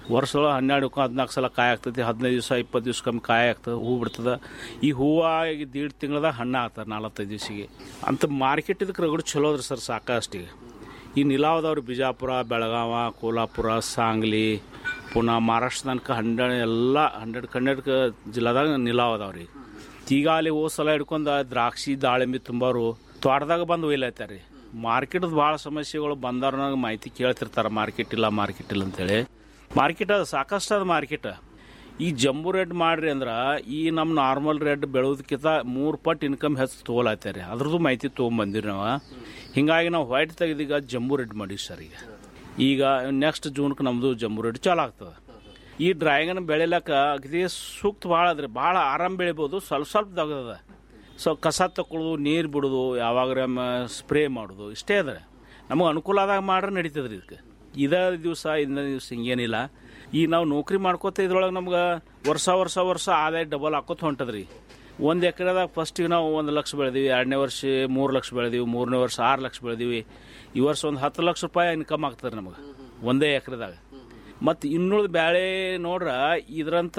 ವರ್ಷದೊಳಗೆ ಹನ್ನೆರಡು ಹದಿನಾಲ್ಕು ಸಲ ಕಾಯಿ ಆಗ್ತೈತಿ ಹದಿನೈದು ದಿವಸ ಇಪ್ಪತ್ತು ದಿವಸ ಕಮ್ಮಿ ಕಾಯಿ ಆಗ್ತದೆ ಹೂ ಬಿಡ್ತದೆ ಈ ಹೂವು ಈಗ ದೀಡ್ ತಿಂಗಳದಾಗ ಹಣ್ಣು ಆಗ್ತದೆ ನಾಲ್ವತ್ತೈದು ದಿವಸಿಗೆ ಅಂತ ಮಾರ್ಕೆಟ್ ಇದಕ್ಕೆ ರಗಡು ಚಲೋ ಅದ್ರಿ ಸರ್ ಸಾಕಷ್ಟಿಗೆ ಈ ನಿಲಾವದವ್ರು ಬಿಜಾಪುರ ಬೆಳಗಾವ ಕೋಲ್ಹಾಪುರ ಸಾಂಗ್ಲಿ ಪುನಃ ಮಹಾರಾಷ್ಟ್ರ ತನಕ ಹಂಡ್ರೆಡ್ ಎಲ್ಲ ಹಂಡ್ರೆಡ್ ಹಂಡ್ರೆಡ್ ಜಿಲ್ಲಾದಾಗ ನಿಲಾವ್ ಅದಾವ್ರಿ ಈಗ ಅಲ್ಲಿ ಹೋದ ಸಲ ಹಿಡ್ಕೊಂಡು ದ್ರಾಕ್ಷಿ ದಾಳಿಂಬೆ ತುಂಬಾರು ತೋಟದಾಗ ಬಂದು ಒಯ್ಲತ್ತಾರ ರೀ ಮಾರ್ಕೆಟ್ದು ಭಾಳ ಸಮಸ್ಯೆಗಳು ಬಂದವ್ರನಾಗ ಮಾಹಿತಿ ಕೇಳ್ತಿರ್ತಾರೆ ಮಾರ್ಕೆಟ್ ಇಲ್ಲ ಮಾರ್ಕೆಟ್ ಇಲ್ಲ ಅಂತೇಳಿ ಮಾರ್ಕೆಟ್ ಅದು ಸಾಕಷ್ಟು ಅದು ಮಾರ್ಕೆಟ್ ಈ ಜಂಬು ರೆಡ್ ಮಾಡ್ರಿ ಅಂದ್ರೆ ಈ ನಮ್ಮ ನಾರ್ಮಲ್ ರೆಡ್ ಬೆಳೋದಕ್ಕಿಂತ ಮೂರು ಪಟ್ಟು ಇನ್ಕಮ್ ಹೆಚ್ಚು ತೊಗೊಳತ್ತಾರೆ ಅದ್ರದ್ದು ಮಾಹಿತಿ ತೊಗೊಂಬಂದಿರಿ ನಾವು ಹಿಂಗಾಗಿ ನಾವು ವೈಟ್ ತೆಗೆದೀಗ ಜಂಬು ರೆಡ್ ಮಾಡೀವಿ ಸರ್ ಈಗ ಈಗ ನೆಕ್ಸ್ಟ್ ಜೂನ್ಗೆ ನಮ್ಮದು ಜಂಬು ರೆಡ್ ಚಾಲು ಆಗ್ತದೆ ಈ ಡ್ರ್ಯಾಗನ್ ಬೆಳಿಲಕ್ಕ ಅಗದಿ ಸೂಕ್ತ ಭಾಳ ಅದ್ರಿ ಭಾಳ ಆರಾಮ್ ಬೆಳಿಬೋದು ಸ್ವಲ್ಪ ಸ್ವಲ್ಪ ತೆಗ್ದದ ಸೊ ಕಸ ತಕೊಳ್ಳೋದು ನೀರು ಬಿಡೋದು ಯಾವಾಗ ಸ್ಪ್ರೇ ಮಾಡೋದು ಇಷ್ಟೇ ಅದ ನಮಗೆ ಅನುಕೂಲ ಆದಾಗ ಮಾಡ್ರೆ ನಡೀತದ್ರಿ ಇದಕ್ಕೆ ಇದ ದಿವಸ ಇಂದ ದಿವಸ ಹಿಂಗೇನಿಲ್ಲ ಈ ನಾವು ನೌಕರಿ ಮಾಡ್ಕೋತ ಇದ್ರೊಳಗೆ ನಮ್ಗೆ ವರ್ಷ ವರ್ಷ ವರ್ಷ ಆದಾಯ ಡಬಲ್ ಹಾಕೋತ ಹೊಂಟದ್ರಿ ಒಂದು ಎಕರೆದಾಗ ಫಸ್ಟಿಗೆ ನಾವು ಒಂದು ಲಕ್ಷ ಬೆಳೆದೀವಿ ಎರಡನೇ ವರ್ಷ ಮೂರು ಲಕ್ಷ ಬೆಳೆದೀವಿ ಮೂರನೇ ವರ್ಷ ಆರು ಲಕ್ಷ ಬೆಳೆದೀವಿ ಈ ವರ್ಷ ಒಂದು ಹತ್ತು ಲಕ್ಷ ರೂಪಾಯಿ ಇನ್ಕಮ್ ಆಗ್ತದೆ ನಮಗೆ ಒಂದೇ ಎಕರೆದಾಗ ಮತ್ತು ಇನ್ನುಳಿದ ಬ್ಯಾಳೆ ನೋಡ್ರ ಇದ್ರಂಥ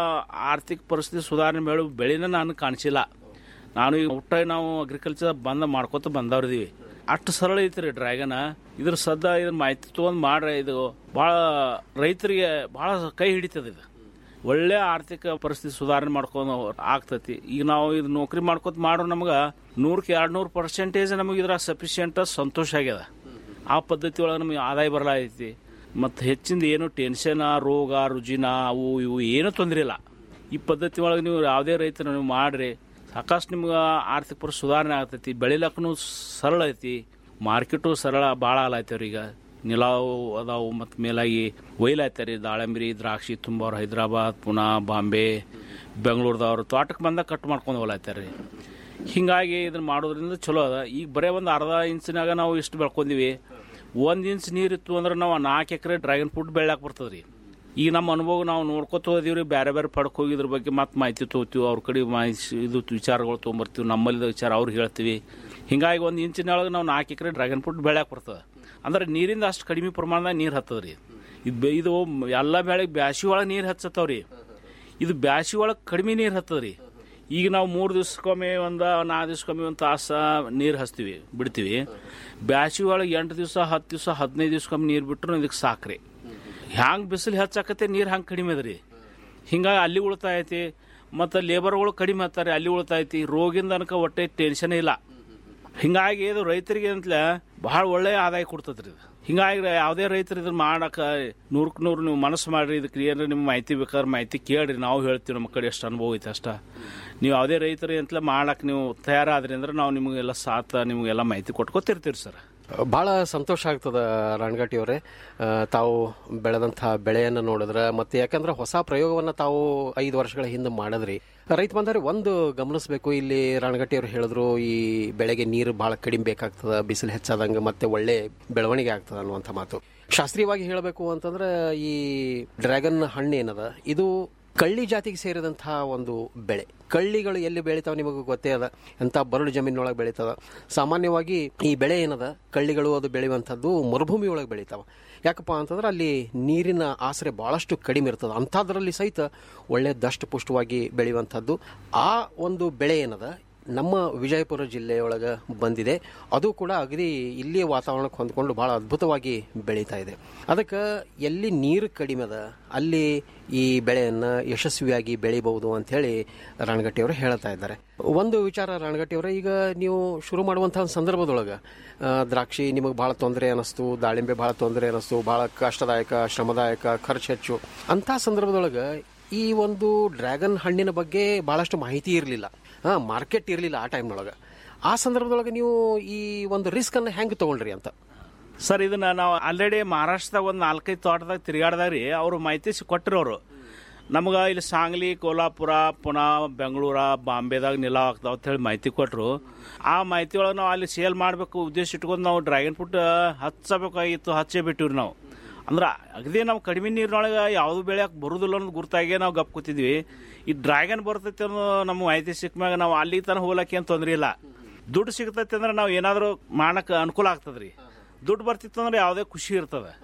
ಆರ್ಥಿಕ ಪರಿಸ್ಥಿತಿ ಸುಧಾರಣೆ ಬೆಳೆ ಬೆಳೆನ ನಾನು ಕಾಣಿಸಿಲ್ಲ ನಾನು ಈಗ ಊಟ ನಾವು ಅಗ್ರಿಕಲ್ಚರ್ ಬಂದ ಮಾಡ್ಕೊತ ಬಂದವ್ರಿದೀವಿ ಅಷ್ಟು ಸರಳ ಐತ್ರಿ ಡ್ರ್ಯಾಗನ್ ಇದ್ರ ಸದ್ದ ಇದ್ರ ಮಾಹಿತಿ ತೊಗೊಂಡು ಮಾಡ್ರೆ ಇದು ಭಾಳ ರೈತರಿಗೆ ಭಾಳ ಕೈ ಹಿಡಿತದೆ ಇದು ಒಳ್ಳೆ ಆರ್ಥಿಕ ಪರಿಸ್ಥಿತಿ ಸುಧಾರಣೆ ಮಾಡ್ಕೊಂಡು ಆಗ್ತೈತಿ ಈಗ ನಾವು ಇದು ನೌಕರಿ ಮಾಡ್ಕೊತ ಮಾಡ್ರು ನಮ್ಗೆ ನೂರಕ್ಕೆ ಎರಡು ನೂರು ಪರ್ಸೆಂಟೇಜ್ ನಮಗೆ ಇದ್ರ ಸಫಿಷಿಯಂಟ್ ಸಂತೋಷ ಆಗ್ಯದ ಆ ಪದ್ಧತಿ ಒಳಗೆ ನಮಗೆ ಆದಾಯ ಬರಲಾಗೈತಿ ಮತ್ತು ಹೆಚ್ಚಿಂದ ಏನು ಟೆನ್ಷನ್ ರೋಗ ರುಜಿನ ಅವು ಇವು ಏನೂ ತೊಂದರೆ ಇಲ್ಲ ಈ ಪದ್ಧತಿ ಒಳಗೆ ನೀವು ಯಾವುದೇ ರೈತರು ನೀವು ಮಾಡ್ರಿ ಸಾಕಷ್ಟು ನಿಮ್ಗೆ ಆರ್ಥಿಕ ಪರಿಸ್ಥಿತಿ ಸುಧಾರಣೆ ಆಗ್ತೈತಿ ಬೆಳಿಲಕ್ಕೂ ಸರಳ ಐತಿ ಮಾರ್ಕೆಟು ಸರಳ ಭಾಳ ಆಲೈತವ್ರಿ ಈಗ ನಿಲಾವು ಅದಾವು ಮತ್ತು ಮೇಲಾಗಿ ಒಯ್ಲಾಯ್ತಾರೆ ದಾಳಂಬ್ರಿ ದ್ರಾಕ್ಷಿ ತುಂಬವ್ರು ಹೈದರಾಬಾದ್ ಪುಣೆ ಬಾಂಬೆ ಬೆಂಗಳೂರದವ್ರು ತೋಟಕ್ಕೆ ಬಂದಾಗ ಕಟ್ ಮಾಡ್ಕೊಂಡು ಹೋಗ್ಲಾಯ್ತಾರೆ ರೀ ಹಿಂಗಾಗಿ ಇದನ್ನ ಮಾಡೋದ್ರಿಂದ ಚಲೋ ಅದ ಈಗ ಬರೇ ಒಂದು ಅರ್ಧ ಇಂಚಿನಾಗ ನಾವು ಇಷ್ಟು ಬೆಳ್ಕೊಂದಿವಿ ಒಂದು ಇಂಚ್ ನೀರಿತ್ತು ಅಂದ್ರೆ ನಾವು ನಾಲ್ಕು ಎಕರೆ ಡ್ರ್ಯಾಗನ್ ಫ್ರೂಟ್ ಬೆಳ್ಳಾಕ ಬರ್ತದೆ ರೀ ಈಗ ನಮ್ಮ ಅನುಭವ ನಾವು ನೋಡ್ಕೊತ ಹೋದೀವಿ ರೀ ಬೇರೆ ಬೇರೆ ಪಡಕ್ಕೆ ಹೋಗಿ ಇದ್ರ ಬಗ್ಗೆ ಮತ್ತೆ ಮಾಹಿತಿ ತೊಗೋತೀವಿ ಅವ್ರ ಕಡೆ ಮಾಹಿತಿ ಇದು ವಿಚಾರಗಳು ತೊಗೊಂಬರ್ತೀವಿ ನಮ್ಮಲ್ಲಿದ್ದ ವಿಚಾರ ಅವ್ರಿಗೆ ಹೇಳ್ತೀವಿ ಹಿಂಗಾಗಿ ಒಂದು ಇಂಚಿನೊಳಗೆ ನಾವು ನಾಲ್ಕು ಎಕರೆ ಡ್ರ್ಯಾಗನ್ ಫ್ರೂಟ್ ಬೆಳ್ಯಾಕ ಬರ್ತದೆ ಅಂದ್ರೆ ನೀರಿಂದ ಅಷ್ಟು ಕಡಿಮೆ ಪ್ರಮಾಣದಾಗ ನೀರು ಹತ್ತದ ರೀ ಇದು ಬೆ- ಇದು ಎಲ್ಲ ಬೆಳೆಗೆ ಬ್ಯಾಸಿ ಒಳಗೆ ನೀರು ಹಚ್ಚತ್ತವ್ ರೀ ಇದು ಬ್ಯಾಸಿ ಒಳಗೆ ಕಡಿಮೆ ನೀರು ಹತ್ತದ ರೀ ಈಗ ನಾವು ಮೂರು ದಿವ್ಸಕ್ಕೊಮ್ಮೆ ಒಂದು ನಾಲ್ಕು ದಿವ್ಸಕ್ಕೊಮ್ಮೆ ಒಂದು ತಾಸ ನೀರು ಹಚ್ತೀವಿ ಬಿಡ್ತೀವಿ ಬ್ಯಾಸಿ ಒಳಗೆ ಎಂಟು ದಿವಸ ಹತ್ತು ದಿವಸ ಹದಿನೈದು ದಿವ್ಸಕ್ಕೊಮ್ಮೆ ನೀರು ಬಿಟ್ಟರು ಇದಕ್ಕೆ ಸಾಕ್ರಿ ಹ್ಯಾಂಗೆ ಬಿಸಿಲು ಹೆಚ್ಚಾಕತ್ತೆ ನೀರು ಹಂಗೆ ಕಡಿಮೆ ಅದ ರೀ ಹಿಂಗಾಗಿ ಅಲ್ಲಿ ಉಳಿತಾಯ ಐತಿ ಮತ್ತು ಲೇಬರ್ಗಳು ಕಡಿಮೆ ಹತ್ತಾರೆ ಅಲ್ಲಿ ಉಳಿತಾಯ ಐತಿ ರೋಗಿಂದ ಅನ್ಕ ಒಟ್ಟೆ ಟೆನ್ಷನ್ ಇಲ್ಲ ಹಿಂಗಾಗಿ ಇದು ರೈತರಿಗೆ ಅಂತಲೇ ಭಾಳ ಒಳ್ಳೆಯ ಆದಾಯ ಕೊಡ್ತದ್ರಿ ಇದು ಹಿಂಗಾಗಿ ಯಾವುದೇ ರೈತರು ಇದನ್ನ ಮಾಡಕ್ಕೆ ನೂರಕ್ಕೆ ನೂರು ನೀವು ಮನಸ್ಸು ಮಾಡ್ರಿ ಇದಕ್ಕೆ ಏನಾರ ನಿಮ್ಗೆ ಮಾಹಿತಿ ಬೇಕಾದ್ರೆ ಮಾಹಿತಿ ಕೇಳ್ರಿ ನಾವು ಹೇಳ್ತೀವಿ ನಮ್ಮ ಕಡೆ ಎಷ್ಟು ಅನುಭವ ಐತೆ ಅಷ್ಟ ನೀವು ಯಾವುದೇ ರೈತರು ಅಂತಲೇ ಮಾಡಕ್ಕೆ ನೀವು ತಯಾರಾದ್ರಿ ಅಂದ್ರೆ ನಾವು ನಿಮಗೆಲ್ಲ ಸಾಥ ನಿಮಗೆಲ್ಲ ಮಾಹಿತಿ ಕೊಟ್ಕೊತಿರ್ತೀವಿ ಸರ್ ಭಾಳ ಸಂತೋಷ ಆಗ್ತದ ರಣಗಟ್ಟಿ ಅವರೇ ತಾವು ಬೆಳೆದಂಥ ಬೆಳೆಯನ್ನು ನೋಡಿದ್ರೆ ಮತ್ತೆ ಯಾಕಂದ್ರೆ ಹೊಸ ಪ್ರಯೋಗವನ್ನು ತಾವು ಐದು ವರ್ಷಗಳ ಹಿಂದೆ ಮಾಡಿದ್ರಿ ರೈತ ಬಂದರೆ ಒಂದು ಗಮನಿಸಬೇಕು ಇಲ್ಲಿ ರಣಗಟ್ಟಿ ಅವರು ಹೇಳಿದ್ರು ಈ ಬೆಳೆಗೆ ನೀರು ಭಾಳ ಕಡಿಮೆ ಬೇಕಾಗ್ತದ ಬಿಸಿಲು ಹೆಚ್ಚಾದಂಗೆ ಮತ್ತೆ ಒಳ್ಳೆ ಬೆಳವಣಿಗೆ ಆಗ್ತದ ಅನ್ನುವಂಥ ಮಾತು ಶಾಸ್ತ್ರೀಯವಾಗಿ ಹೇಳಬೇಕು ಅಂತಂದ್ರೆ ಈ ಡ್ರ್ಯಾಗನ್ ಹಣ್ಣು ಏನದ ಇದು ಕಳ್ಳಿ ಜಾತಿಗೆ ಸೇರಿದಂತಹ ಒಂದು ಬೆಳೆ ಕಳ್ಳಿಗಳು ಎಲ್ಲಿ ಬೆಳಿತಾವ ನಿಮಗೆ ಗೊತ್ತೇ ಅದ ಎಂಥ ಬರಡು ಜಮೀನೊಳಗೆ ಬೆಳಿತದ ಸಾಮಾನ್ಯವಾಗಿ ಈ ಬೆಳೆ ಏನದ ಕಳ್ಳಿಗಳು ಅದು ಬೆಳೆಯುವಂಥದ್ದು ಮರುಭೂಮಿ ಒಳಗೆ ಬೆಳಿತಾವ ಯಾಕಪ್ಪ ಅಂತಂದ್ರೆ ಅಲ್ಲಿ ನೀರಿನ ಆಸರೆ ಬಹಳಷ್ಟು ಕಡಿಮೆ ಇರ್ತದೆ ಅಂಥದ್ರಲ್ಲಿ ಸಹಿತ ಒಳ್ಳೆ ದಷ್ಟಪುಷ್ಟವಾಗಿ ಬೆಳೆಯುವಂಥದ್ದು ಆ ಒಂದು ಬೆಳೆ ಏನದ ನಮ್ಮ ವಿಜಯಪುರ ಜಿಲ್ಲೆಯೊಳಗೆ ಬಂದಿದೆ ಅದು ಕೂಡ ಅಗದಿ ಇಲ್ಲಿಯ ವಾತಾವರಣಕ್ಕೆ ಹೊಂದ್ಕೊಂಡು ಭಾಳ ಅದ್ಭುತವಾಗಿ ಬೆಳೀತಾ ಇದೆ ಅದಕ್ಕೆ ಎಲ್ಲಿ ನೀರು ಕಡಿಮೆ ಅದ ಅಲ್ಲಿ ಈ ಬೆಳೆಯನ್ನು ಯಶಸ್ವಿಯಾಗಿ ಬೆಳಿಬಹುದು ಅಂಥೇಳಿ ರಣಗಟ್ಟಿಯವರು ಹೇಳ್ತಾ ಇದ್ದಾರೆ ಒಂದು ವಿಚಾರ ರಣಗಟ್ಟಿಯವರೇ ಈಗ ನೀವು ಶುರು ಮಾಡುವಂತಹ ಸಂದರ್ಭದೊಳಗೆ ಆ, ದ್ರಾಕ್ಷಿ ನಿಮಗೆ ಭಾಳ ತೊಂದರೆ ಅನ್ನಿಸ್ತು ದಾಳಿಂಬೆ ಭಾಳ ತೊಂದರೆ ಅನ್ನಿಸ್ತು ಭಾಳ ಕಷ್ಟದಾಯಕ ಶ್ರಮದಾಯಕ ಖರ್ಚು ಹೆಚ್ಚು ಅಂಥ ಸಂದರ್ಭದೊಳಗೆ ಈ ಒಂದು ಡ್ರ್ಯಾಗನ್ ಹಣ್ಣಿನ ಬಗ್ಗೆ ಭಾಳಷ್ಟು ಮಾಹಿತಿ ಇರಲಿಲ್ಲ ಹಾಂ ಮಾರ್ಕೆಟ್ ಇರಲಿಲ್ಲ ಆ ಟೈಮ್ನೊಳಗೆ ಆ ಸಂದರ್ಭದೊಳಗೆ ನೀವು ಈ ಒಂದು ರಿಸ್ಕನ್ನು ಹೆಂಗೆ ತೊಗೊಂಡ್ರಿ ಅಂತ ಸರ್ ಇದನ್ನ ನಾವು ಆಲ್ರೆಡಿ ಮಹಾರಾಷ್ಟ್ರದಾಗ ಒಂದು ನಾಲ್ಕೈದು ತೋಟದಾಗ ತಿರುಗಾಡ್ದಾಗ ರೀ ಅವರು ಮಾಹಿತಿ ಸಿ- ಕೊಟ್ರು ಅವರು ನಮ್ಗೆ ಇಲ್ಲಿ ಸಾಂಗ್ಲಿ ಕೋಲ್ಹಾಪುರ ಪುಣೆ ಬೆಂಗಳೂರ ಬಾಂಬೆದಾಗ ನಿಲಾವ್ ಆಗ್ತಾವ ಅಂತ ಹೇಳಿ ಮಾಹಿತಿ ಕೊಟ್ಟರು ಆ ಮಾಹಿತಿ ಒಳಗೆ ನಾವು ಅಲ್ಲಿ ಸೇಲ್ ಮಾಡಬೇಕು ಉದ್ದೇಶ ಇಟ್ಕೊಂಡು ನಾವು ಡ್ರ್ಯಾಗನ್ ಫ್ರೂಟ್ ಹಚ್ಚಬೇಕಾಗಿತ್ತು ಹಚ್ಚೇ ಬಿಟ್ಟಿವ್ರಿ ನಾವು ಅಂದ್ರೆ ಅಗದಿ ನಾವು ಕಡಿಮೆ ನೀರಿನೊಳಗೆ ಯಾವುದು ಬೆಳೆಯಕ್ಕೆ ಬರುದಿಲ್ಲ ಅನ್ನೋದು ಗುರ್ತಾಗೆ ನಾವು ಗಪ್ ಕೂತಿದ್ವಿ ಈ ಡ್ರ್ಯಾಗನ್ ಬರ್ತೈತೆ ಅನ್ನೋ ನಮ್ಮ ಮಾಹಿತಿ ಸಿಕ್ಮ್ಯಾಗ ನಾವು ಅಲ್ಲಿ ತನಕ ಹೋಗ್ಲಕ್ಕೆ ಏನು ತೊಂದರೆ ಇಲ್ಲ ದುಡ್ಡು ಸಿಗ್ತೈತೆ ಅಂದ್ರೆ ನಾವು ಏನಾದರೂ ಮಾಡಕ್ಕೆ ಅನುಕೂಲ ಆಗ್ತದ್ರಿ ದುಡ್ಡು ಬರ್ತಿತ್ತು ಅಂದ್ರೆ ಯಾವುದೇ ಖುಷಿ ಇರ್ತದೆ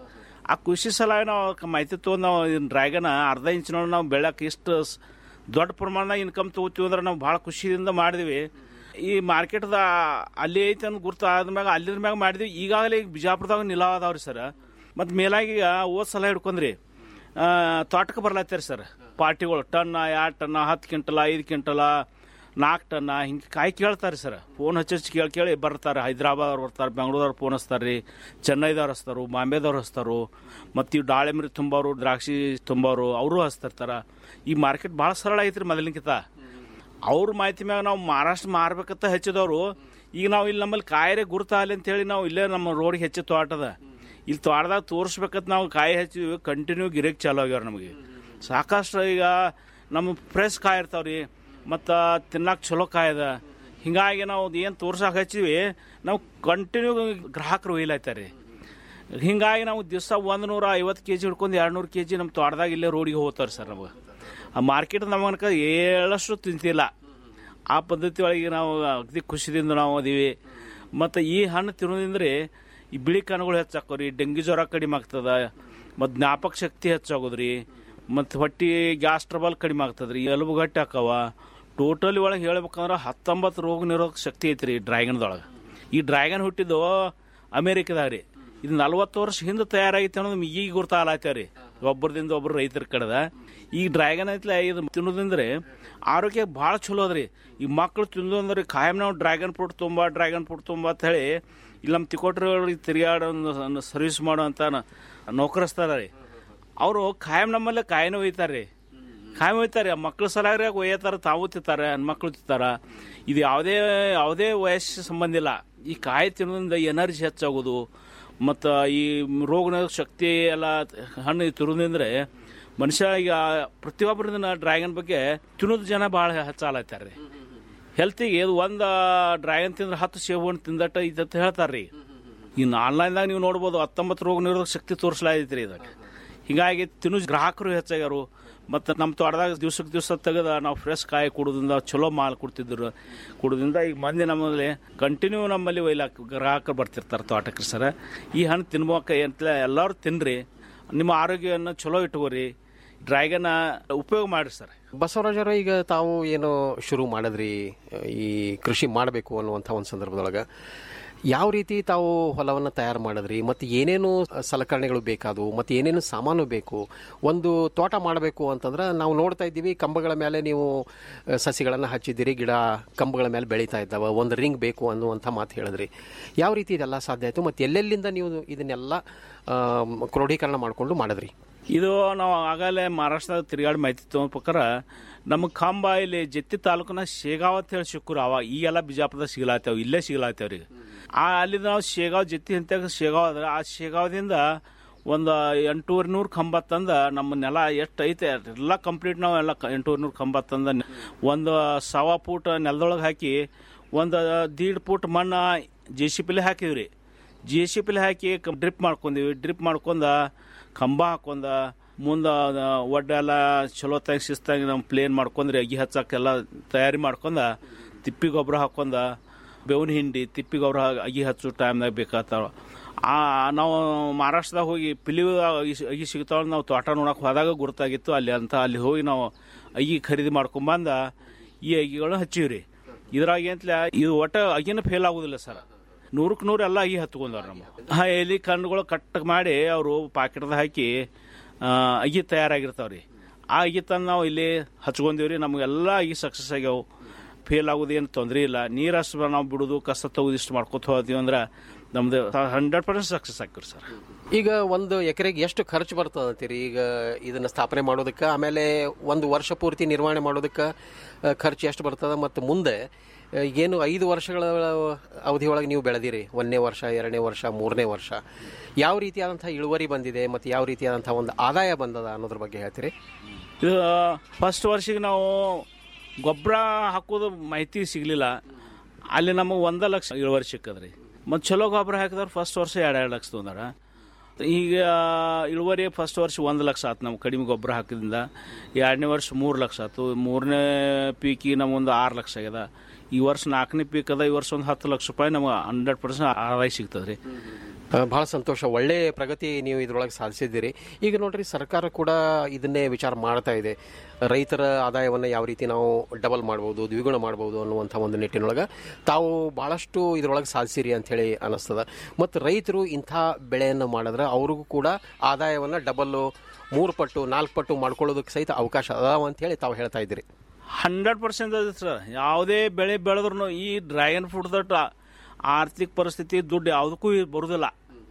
ಆ ಕೃಷಿ ಸಲುವಾಗಿ ನಾವು ಕ- ಮಾಹಿತಿ ತೊಗೊಂಡು ನಾವು ಡ್ರ್ಯಾಗನ್ ಅರ್ಧ ಇಂಚಿನೊಳಗೆ ನಾವು ಬೆಳಕ್ಕೆ ಇಷ್ಟು ಸ್- ದೊಡ್ಡ ಪ್ರಮಾಣದ ಇನ್ಕಮ್ ತೊಗೋತೀವಿ ಅಂದ್ರೆ ನಾವು ಭಾಳ ಖುಷಿಯಿಂದ ಮಾಡಿದ್ವಿ ಈ ಮಾರ್ಕೆಟ್ದ ಅಲ್ಲಿ ಐತೆ ಅಂತ ಗುರ್ತು ಆದ್ಮ್ಯಾಗ ಅಲ್ಲಿನ ಮ್ಯಾಗ ಮಾಡಿದ್ವಿ ಈಗಾಗಲೇ ಈಗ ಬಿಜಾಪುರದಾಗ ನಿಲಾವ್ ಅದಾವ್ರಿ ಸರ್ ಮತ್ತು ಮೇಲಾಗಿ ಈಗ ಓದ್ ಸಲ ಹಿಡ್ಕೊಂಡ್ರಿ ಆ, ತೋಟಕ್ಕೆ ಬರ್ಲತ್ತಾರೆ ಸರ್ ಪಾರ್ಟಿಗಳು ಟನ್ನ ಎರಡು ಟನ್ನ ಹತ್ತು ಕ್ವಿಂಟಲ ಐದು ಕ್ವಿಂಟಲ ನಾಲ್ಕು ಟನ್ನ ಹಿಂಗೆ ಕಾಯಿ ಕೇಳ್ತಾರೆ ಸರ್ ಫೋನ್ ಹಚ್ಚಿ ಹಚ್ಚಿ ಕೇಳಿ ಕೇಳಿ ಬರ್ತಾರೆ ಹೈದ್ರಾಬಾದವ್ರು ಬರ್ತಾರೆ ಬೆಂಗಳೂರವ್ರು ಫೋನ್ ಹಚ್ತಾರೆ ರೀ ಚೆನ್ನೈದವ್ರು ಹಚ್ತಾರು ಬಾಂಬೆದವ್ರು ಹಚ್ತಾರು ಮತ್ತು ಇವು ದಾಳಿಂಬ್ರಿ ತುಂಬೋರು ದ್ರಾಕ್ಷಿ ತುಂಬೋರು ಅವರು ಹಚ್ತಿರ್ತಾರೆ ಈ ಮಾರ್ಕೆಟ್ ಭಾಳ ಸರಳ ಐತ್ರಿ ಮೊದಲಿನಕಿಂತ ಅವ್ರ ಮಾಹಿತಿ ಮ್ಯಾಗ ನಾವು ಮಹಾರಾಷ್ಟ್ರ ಮಾರ್ಬೇಕಂತ ಹೆಚ್ಚಿದವರು ಈಗ ನಾವು ಇಲ್ಲಿ ನಮ್ಮಲ್ಲಿ ಕಾಯಿರೆ ಗುರುತಾಗಲಿ ಅಂತೇಳಿ ನಾವು ಇಲ್ಲೇ ನಮ್ಮ ರೋಡ್ಗೆ ಹೆಚ್ಚಿ ತೋಟದ ಇಲ್ಲಿ ತೋಟದಾಗ ತೋರಿಸ್ಬೇಕಂತ ನಾವು ಕಾಯಿ ಹಚ್ಚಿದ್ವಿ ಕಂಟಿನ್ಯೂ ಗಿರಕ್ ಚಾಲು ಆಗ್ಯಾವ ನಮಗೆ ಸಾಕಷ್ಟು ಈಗ ನಮ್ಮ ಫ್ರೆಶ್ ಕಾಯಿ ಇರ್ತಾವ್ರಿ ಮತ್ತು ತಿನ್ನಕ್ಕೆ ಚಲೋ ಕಾಯಿ ಅದ ಹಿಂಗಾಗಿ ನಾವು ಏನು ತೋರ್ಸಕ್ಕೆ ಹಚ್ಚಿವಿ ನಾವು ಕಂಟಿನ್ಯೂ ಗ್ರಾಹಕರು ಒಯ್ಲಾಯ್ತಾರೆ ಹಿಂಗಾಗಿ ನಾವು ದಿವಸ ಒಂದು ನೂರ ಐವತ್ತು ಕೆ ಜಿ ಹಿಡ್ಕೊಂಡು ಎರಡು ನೂರು ಕೆ ಜಿ ನಮ್ಮ ತೋಟದಾಗ ಇಲ್ಲೇ ರೋಡಿಗೆ ಹೋಗ್ತಾರೆ ಸರ್ ನಮಗೆ ಆ ಮಾರ್ಕೆಟ್ ನಮಗನಕ ಏಳಷ್ಟು ತಿಂತಿಲ್ಲ ಆ ಪದ್ಧತಿ ಒಳಗೆ ನಾವು ಅಗದಿ ಖುಷಿದಿಂದ ನಾವು ಅದೀವಿ ಮತ್ತು ಈ ಹಣ್ಣು ತಿನ್ನೋದಿಂದ್ರೆ ಈ ಬಿಳಿ ಕಣಗಳು ಹೆಚ್ಚಾಕೋರಿ ಡೆಂಗಿ ಜ್ವರ ಕಡಿಮೆ ಆಗ್ತದ ಮತ್ತು ಜ್ಞಾಪಕ ಶಕ್ತಿ ಹೆಚ್ಚಾಗೋದ್ರಿ ಮತ್ತು ಹೊಟ್ಟಿ ಗ್ಯಾಸ್ ಟ್ರಬಲ್ ಕಡಿಮೆ ಆಗ್ತದ್ರಿ ಎಲುಬು ಗಟ್ಟಿ ಹಾಕವ ಟೋಟಲಿ ಒಳಗೆ ಹೇಳ್ಬೇಕಂದ್ರೆ ಹತ್ತೊಂಬತ್ತು ರೋಗ ನಿರೋಧಕ ಶಕ್ತಿ ಐತ್ರಿ ಡ್ರ್ಯಾಗನ್ದೊಳಗೆ ಈ ಡ್ರ್ಯಾಗನ್ ಹುಟ್ಟಿದ್ದು ಅಮೇರಿಕದಾಗ ರೀ ಇದು ನಲ್ವತ್ತು ವರ್ಷ ಹಿಂದೆ ತಯಾರಾಗಿತ್ತು ಅನ್ನೋದು ಈಗ ಗುರ್ತಾಗಲಾಗ್ತಾವ ರೀ ಒಬ್ಬರದಿಂದ ಒಬ್ರು ರೈತರ ಕಡೆದ ಈ ಡ್ರ್ಯಾಗನ್ ಐತ್ಲ ಇದು ತಿನ್ನೋದಂದ್ರೆ ಆರೋಗ್ಯ ಭಾಳ ಚಲೋ ಅದ್ರಿ ಈ ಮಕ್ಳು ತಿಂದು ಅಂದ್ರೆ ಖಾಯಂ ನಾವು ಡ್ರ್ಯಾಗನ್ ಫ್ರೂಟ್ ತುಂಬ ಡ್ರ್ಯಾಗನ್ ಫ್ರೂಟ್ ತುಂಬ ಅಂತ ಹೇಳಿ ಇಲ್ಲಿ ನಮ್ಮ ತಿಕೋಟ್ರಿಗೆ ತಿರುಗಾಡೋ ಸರ್ವಿಸ್ ಮಾಡೋ ಅಂತ ನೌಕರಸ್ತಾರ ರೀ ಅವರು ಖಾಯಂ ನಮ್ಮಲ್ಲೇ ಕಾಯಿನೂ ಒಯ್ತಾರೆ ರೀ ಕಾಯಿ ಒಯ್ತಾರೆ ಆ ಮಕ್ಳು ಸಲಾಗಿ ಒಯ್ಯತಾರ ತಾವು ತಿಂತಾರೆ ಹೆಣ್ಮಕ್ಳು ತಿಂತಾರ ಇದು ಯಾವುದೇ ಯಾವುದೇ ವಯಸ್ಸು ಸಂಬಂಧ ಇಲ್ಲ ಈ ಕಾಯಿ ತಿನ್ನೋದ್ರಿಂದ ಎನರ್ಜಿ ಹೆಚ್ಚಾಗೋದು ಮತ್ತು ಈ ರೋಗ ನಿರೋಧಕ ಶಕ್ತಿ ಎಲ್ಲ ಹಣ್ಣು ತಿನ್ನೋದ್ರಿಂದ ಮನುಷ್ಯ ಈಗ ಪ್ರತಿಯೊಬ್ಬರಿಂದ ಡ್ರ್ಯಾಗನ್ ಬಗ್ಗೆ ತಿನ್ನೋದು ಜನ ಭಾಳ ಹೆಚ್ಚಾಲತ್ತಾರೆ ರೀ ಹೆಲ್ತಿಗೆ ಇದು ಒಂದು ಡ್ರ್ಯಾಗನ್ ತಿಂದ್ರೆ ಹತ್ತು ಸೇಬು ಹಣ್ಣು ತಿಂದಟ್ಟ ಇದಂತ ಹೇಳ್ತಾರೆ ರೀ ಇನ್ನು ಆನ್ಲೈನ್ದಾಗ ನೀವು ನೋಡ್ಬೋದು ಹತ್ತೊಂಬತ್ತು ರೋಗ ನಿರೋಧಕ ಶಕ್ತಿ ತೋರಿಸ್ಲಾಗೈತೆ ರೀ ಇದಕ್ಕೆ ಹೀಗಾಗಿ ತಿನ್ನು ಗ್ರಾಹಕರು ಹೆಚ್ಚಾಗ್ಯಾರು ಮತ್ತು ನಮ್ಮ ತೋಟದಾಗ ದಿವ್ಸಕ್ಕೆ ದಿವಸ ತೆಗೆದ ನಾವು ಫ್ರೆಶ್ ಕಾಯಿ ಕೊಡೋದ್ರಿಂದ ಚಲೋ ಮಾಲ್ ಕೊಡ್ತಿದ್ರು ಕೊಡೋದ್ರಿಂದ ಈಗ ಮಂದಿ ನಮ್ಮಲ್ಲಿ ಕಂಟಿನ್ಯೂ ನಮ್ಮಲ್ಲಿ ಒಯ್ಲಾಕ ಗ್ರಾಹಕರು ಬರ್ತಿರ್ತಾರೆ ತೋಟಕ್ಕೆ ಸರ ಈ ಹಣ್ಣು ತಿನ್ಬೇಕು ಅಂತ ಎಲ್ಲರೂ ತಿನ್ನಿರಿ ನಿಮ್ಮ ಆರೋಗ್ಯವನ್ನು ಚಲೋ ಇಟ್ಕೋರಿ ಡ್ರ್ಯಾಗನ್ ಉಪಯೋಗ ಮಾಡಿರಿ ಸರ್ ಬಸವರಾಜರ ಈಗ ತಾವು ಏನು ಶುರು ಮಾಡಿದ್ರಿ ಈ ಕೃಷಿ ಮಾಡಬೇಕು ಅನ್ನುವಂಥ ಒಂದು ಸಂದರ್ಭದೊಳಗೆ ಯಾವ ರೀತಿ ತಾವು ಹೊಲವನ್ನು ತಯಾರು ಮಾಡಿದ್ರಿ ಮತ್ತು ಏನೇನು ಸಲಕರಣೆಗಳು ಬೇಕಾದವು ಮತ್ತು ಏನೇನು ಸಾಮಾನು ಬೇಕು ಒಂದು ತೋಟ ಮಾಡಬೇಕು ಅಂತಂದ್ರೆ ನಾವು ನೋಡ್ತಾ ಇದ್ದೀವಿ ಕಂಬಗಳ ಮೇಲೆ ನೀವು ಸಸಿಗಳನ್ನು ಹಚ್ಚಿದ್ದೀರಿ ಗಿಡ ಕಂಬಗಳ ಮೇಲೆ ಬೆಳೀತಾ ಇದ್ದಾವೆ ಒಂದು ರಿಂಗ್ ಬೇಕು ಅನ್ನುವಂಥ ಮಾತು ಹೇಳಿದ್ರಿ ಯಾವ ರೀತಿ ಇದೆಲ್ಲ ಸಾಧ್ಯ ಆಯಿತು ಮತ್ತು ಎಲ್ಲೆಲ್ಲಿಂದ ನೀವು ಇದನ್ನೆಲ್ಲ ಆ, ಕ್ರೋಢೀಕರಣ ಮಾಡಿಕೊಂಡು ಮಾಡಿದ್ರಿ ಇದು ನಾವು ಆಗಲೇ ಮಹಾರಾಷ್ಟ್ರದಾಗ ತಿರುಗಾಡಿ ಮಾಹಿತಿ ತಗೊಂಡ ಪ್ರಕಾರ ನಮ್ಮ ಕಂಬ ಇಲ್ಲಿ ಜತ್ತಿ ತಾಲೂಕಿನ ಶೇಗಾವ್ ಅಂತ ಹೇಳಿ ಸಿಕ್ಕರು ಅವ ಈಗೆಲ್ಲ ಬಿಜಾಪುರದಾಗ ಸಿಗಲಾತೇವ್ ಇಲ್ಲೇ ಸಿಗಲಾತೇವ್ ಈಗ ಆ ಅಲ್ಲಿಂದ ನಾವು ಶೇಗಾವ್ ಜತ್ತಿ ಅಂತ ಶೇಗಾವ್ ಅದ ಆ ಶೇಗಾವದಿಂದ ಒಂದು ಎಂಟೂವರೆ ನೂರು ಕಂಬ ತಂದ ನಮ್ಮ ನೆಲ ಎಷ್ಟು ಐತೆ ಎಲ್ಲ ಕಂಪ್ಲೀಟ್ ನಾವು ಎಲ್ಲ ಎಂಟೂವರೆ ನೂರು ಕಂಬ ತಂದ ಒಂದು ಸವಾ ಫೂಟ್ ನೆಲದೊಳಗೆ ಹಾಕಿ ಒಂದು ದೀಡ್ ಫೂಟ್ ಮಣ್ಣು ಜೆ ಸಿ ಪಿಲಿ ಹಾಕಿದ್ವಿ ಜೆ ಸಿ ಪಿಲಿ ಹಾಕಿ ಡ್ರಿಪ್ ಮಾಡ್ಕೊಂಡೀವಿ ಡ್ರಿಪ್ ಮಾಡ್ಕೊಂಡ ಕಂಬ ಹಾಕೊಂಡ ಮುಂದೆ ಒಡ್ಡೆಲ್ಲ ಚಲೋ ತಾಗಿ ಶಿಸ್ತಾಗಿ ನಾವು ಪ್ಲೇನ್ ಮಾಡ್ಕೊಂಡ್ರೆ ಅಗಿ ಹಚ್ಚಕ್ಕೆಲ್ಲ ತಯಾರಿ ಮಾಡ್ಕೊಂಡ ತಿಪ್ಪಿ ಗೊಬ್ಬರ ಹಾಕೊಂಡ ಬೇವಿನ ಹಿಂಡಿ ತಿಪ್ಪಿ ಗೊಬ್ಬರ ಅಗಿ ಹಚ್ಚೋ ಟೈಮ್ದಾಗ ಬೇಕಾಗ್ತಾವ ಆ ನಾವು ಮಹಾರಾಷ್ಟ್ರದಾಗ ಹೋಗಿ ಪಿಲಿ ಅಗಿ ಅಗಿ ಸಿಗ್ತಾವ ನಾವು ತೋಟ ನೋಡಕ್ಕೆ ಹೋದಾಗ ಗುರುತಾಗಿತ್ತು ಅಲ್ಲಿ ಅಂತ ಅಲ್ಲಿ ಹೋಗಿ ನಾವು ಅಗಿ ಖರೀದಿ ಮಾಡ್ಕೊಂಬಂದ ಈ ಅಗಿಗಳನ್ನ ಹಚ್ಚಿವ್ರಿ ಇದ್ರಾಗ ಏನ್ತಲ ಇದು ಒಟ್ಟ ಅಗಿನ ಫೇಲ್ ಆಗುದಿಲ್ಲ ಸರ್ ನೂರಕ್ಕೆ ನೂರು ಎಲ್ಲ ಅಗಿ ಹತ್ಕೊಂಡವ್ರು ನಮ್ಮ ಆ ಎಲಿ ಕಣ್ಣುಗಳು ಕಟ್ ಮಾಡಿ ಅವರು ಪಾಕೆಟ್ದಾಗ ಹಾಕಿ ಆ, ಅಗಿ ತಯಾರಾಗಿರ್ತಾವ್ರಿ ಆ ಅಗಿ ತಂದು ನಾವು ಇಲ್ಲಿ ಹಚ್ಕೊಂಡೀವ್ರಿ ನಮಗೆಲ್ಲ ಅಗಿ ಸಕ್ಸಸ್ ಆಗ್ಯಾವ ಫೇಲ್ ಆಗೋದೇನು ತೊಂದರೆ ಇಲ್ಲ ನೀರಷ್ಟು ನಾವು ಬಿಡೋದು ಕಸ ತೆಗೆದು ಇಷ್ಟು ಮಾಡ್ಕೊತ ಹೋದ್ವಿ ಅಂದ್ರೆ ನಮ್ದು ಹಂಡ್ರೆಡ್ ಪರ್ಸೆಂಟ್ ಸಕ್ಸಸ್ ಆಗ್ತೀವಿ ಸರ್ ಈಗ ಒಂದು ಎಕರೆಗೆ ಎಷ್ಟು ಖರ್ಚು ಬರ್ತದೆ ಅಂತೀರಿ ಈಗ ಇದನ್ನ ಸ್ಥಾಪನೆ ಮಾಡೋದಕ್ಕೆ ಆಮೇಲೆ ಒಂದು ವರ್ಷ ಪೂರ್ತಿ ನಿರ್ವಹಣೆ ಮಾಡೋದಕ್ಕೆ ಆ, ಖರ್ಚು ಎಷ್ಟು ಬರ್ತದೆ ಮತ್ತು ಮುಂದೆ ಆ, ಏನು ಐದು ವರ್ಷಗಳ ಅವಧಿ ಒಳಗೆ ನೀವು ಬೆಳೆದಿರಿ ಒಂದನೇ ವರ್ಷ ಎರಡನೇ ವರ್ಷ ಮೂರನೇ ವರ್ಷ ಯಾವ ರೀತಿಯಾದಂಥ ಇಳುವರಿ ಬಂದಿದೆ ಮತ್ತು ಯಾವ ರೀತಿಯಾದಂಥ ಒಂದು ಆದಾಯ ಬಂದದ ಅನ್ನೋದ್ರ ಬಗ್ಗೆ ಹೇಳ್ತೀರಿ ಇದು ಫಸ್ಟ್ ವರ್ಷಿಗೆ ನಾವು ಗೊಬ್ಬರ ಹಾಕೋದು ಮಾಹಿತಿ ಸಿಗಲಿಲ್ಲ ಅಲ್ಲಿ ನಮಗೆ ಒಂದು ಲಕ್ಷ ಇಳುವರಿ ಸಿಕ್ಕದ್ರಿ ಮತ್ತು ಚಲೋ ಗೊಬ್ಬರ ಹಾಕಿದ್ರೆ ಫಸ್ಟ್ ವರ್ಷ ಎರಡು ಎರಡು ಲಕ್ಷ ತೊಗೊಂಡಾರ ಈಗ ಇಳುವರಿ ಫಸ್ಟ್ ವರ್ಷ ಒಂದು ಲಕ್ಷ ಆತು ನಮ್ಗೆ ಕಡಿಮೆ ಗೊಬ್ಬರ ಹಾಕಿದ್ರಿಂದ ಎರಡನೇ ವರ್ಷ ಮೂರು ಲಕ್ಷ ಆಯ್ತು ಮೂರನೇ ಪೀಕಿಗೆ ನಮಗೊಂದು ಆರು ಲಕ್ಷ ಆಗ್ಯದ ಈ ವರ್ಷ ನಾಲ್ಕನೇ ಪೀಕ್ ಅದ ಈ ವರ್ಷ ಒಂದು ಹತ್ತು ಲಕ್ಷ ರೂಪಾಯಿ ನಮಗೆ ಹಂಡ್ರೆಡ್ ಪರ್ಸೆಂಟ್ ಆದಾಯ ಸಿಗ್ತದೆ ರೀ ಆ, ಬಹಳ ಸಂತೋಷ ಒಳ್ಳೆ ಪ್ರಗತಿ ನೀವು ಇದ್ರೊಳಗೆ ಸಾಧಿಸಿದ್ದೀರಿ ಈಗ ನೋಡ್ರಿ ಸರ್ಕಾರ ಕೂಡ ಇದನ್ನೇ ವಿಚಾರ ಮಾಡ್ತಾ ಇದೆ ರೈತರ ಆದಾಯವನ್ನು ಯಾವ ರೀತಿ ನಾವು ಡಬಲ್ ಮಾಡ್ಬೋದು ದ್ವಿಗುಣ ಮಾಡ್ಬೋದು ಅನ್ನುವಂಥ ಒಂದು ನಿಟ್ಟಿನೊಳಗೆ ತಾವು ಬಹಳಷ್ಟು ಇದ್ರೊಳಗೆ ಸಾಧಿಸಿರಿ ಅಂಥೇಳಿ ಅನ್ನಿಸ್ತದ ಮತ್ತು ರೈತರು ಇಂಥ ಬೆಳೆಯನ್ನು ಮಾಡಿದ್ರೆ ಅವ್ರಿಗೂ ಕೂಡ ಆದಾಯವನ್ನು ಡಬಲ್ಲು ಮೂರು ಪಟ್ಟು ನಾಲ್ಕು ಪಟ್ಟು ಮಾಡ್ಕೊಳ್ಳೋದಕ್ಕೆ ಸಹಿತ ಅವಕಾಶ ಅದಾವ ಅಂತೇಳಿ ತಾವು ಹೇಳ್ತಾ ಇದ್ದೀರಿ ಹಂಡ್ರೆಡ್ ಪರ್ಸೆಂಟ್ ಅದ ಸರ್ ಯಾವುದೇ ಬೆಳೆ ಬೆಳೆದ್ರು ಈ ಡ್ರ್ಯಾಗನ್ ಫ್ರೂಟ್ ದಟ್ ಆರ್ಥಿಕ ಪರಿಸ್ಥಿತಿ ದುಡ್ಡು ಯಾವುದಕ್ಕೂ ಬರುದಿಲ್ಲ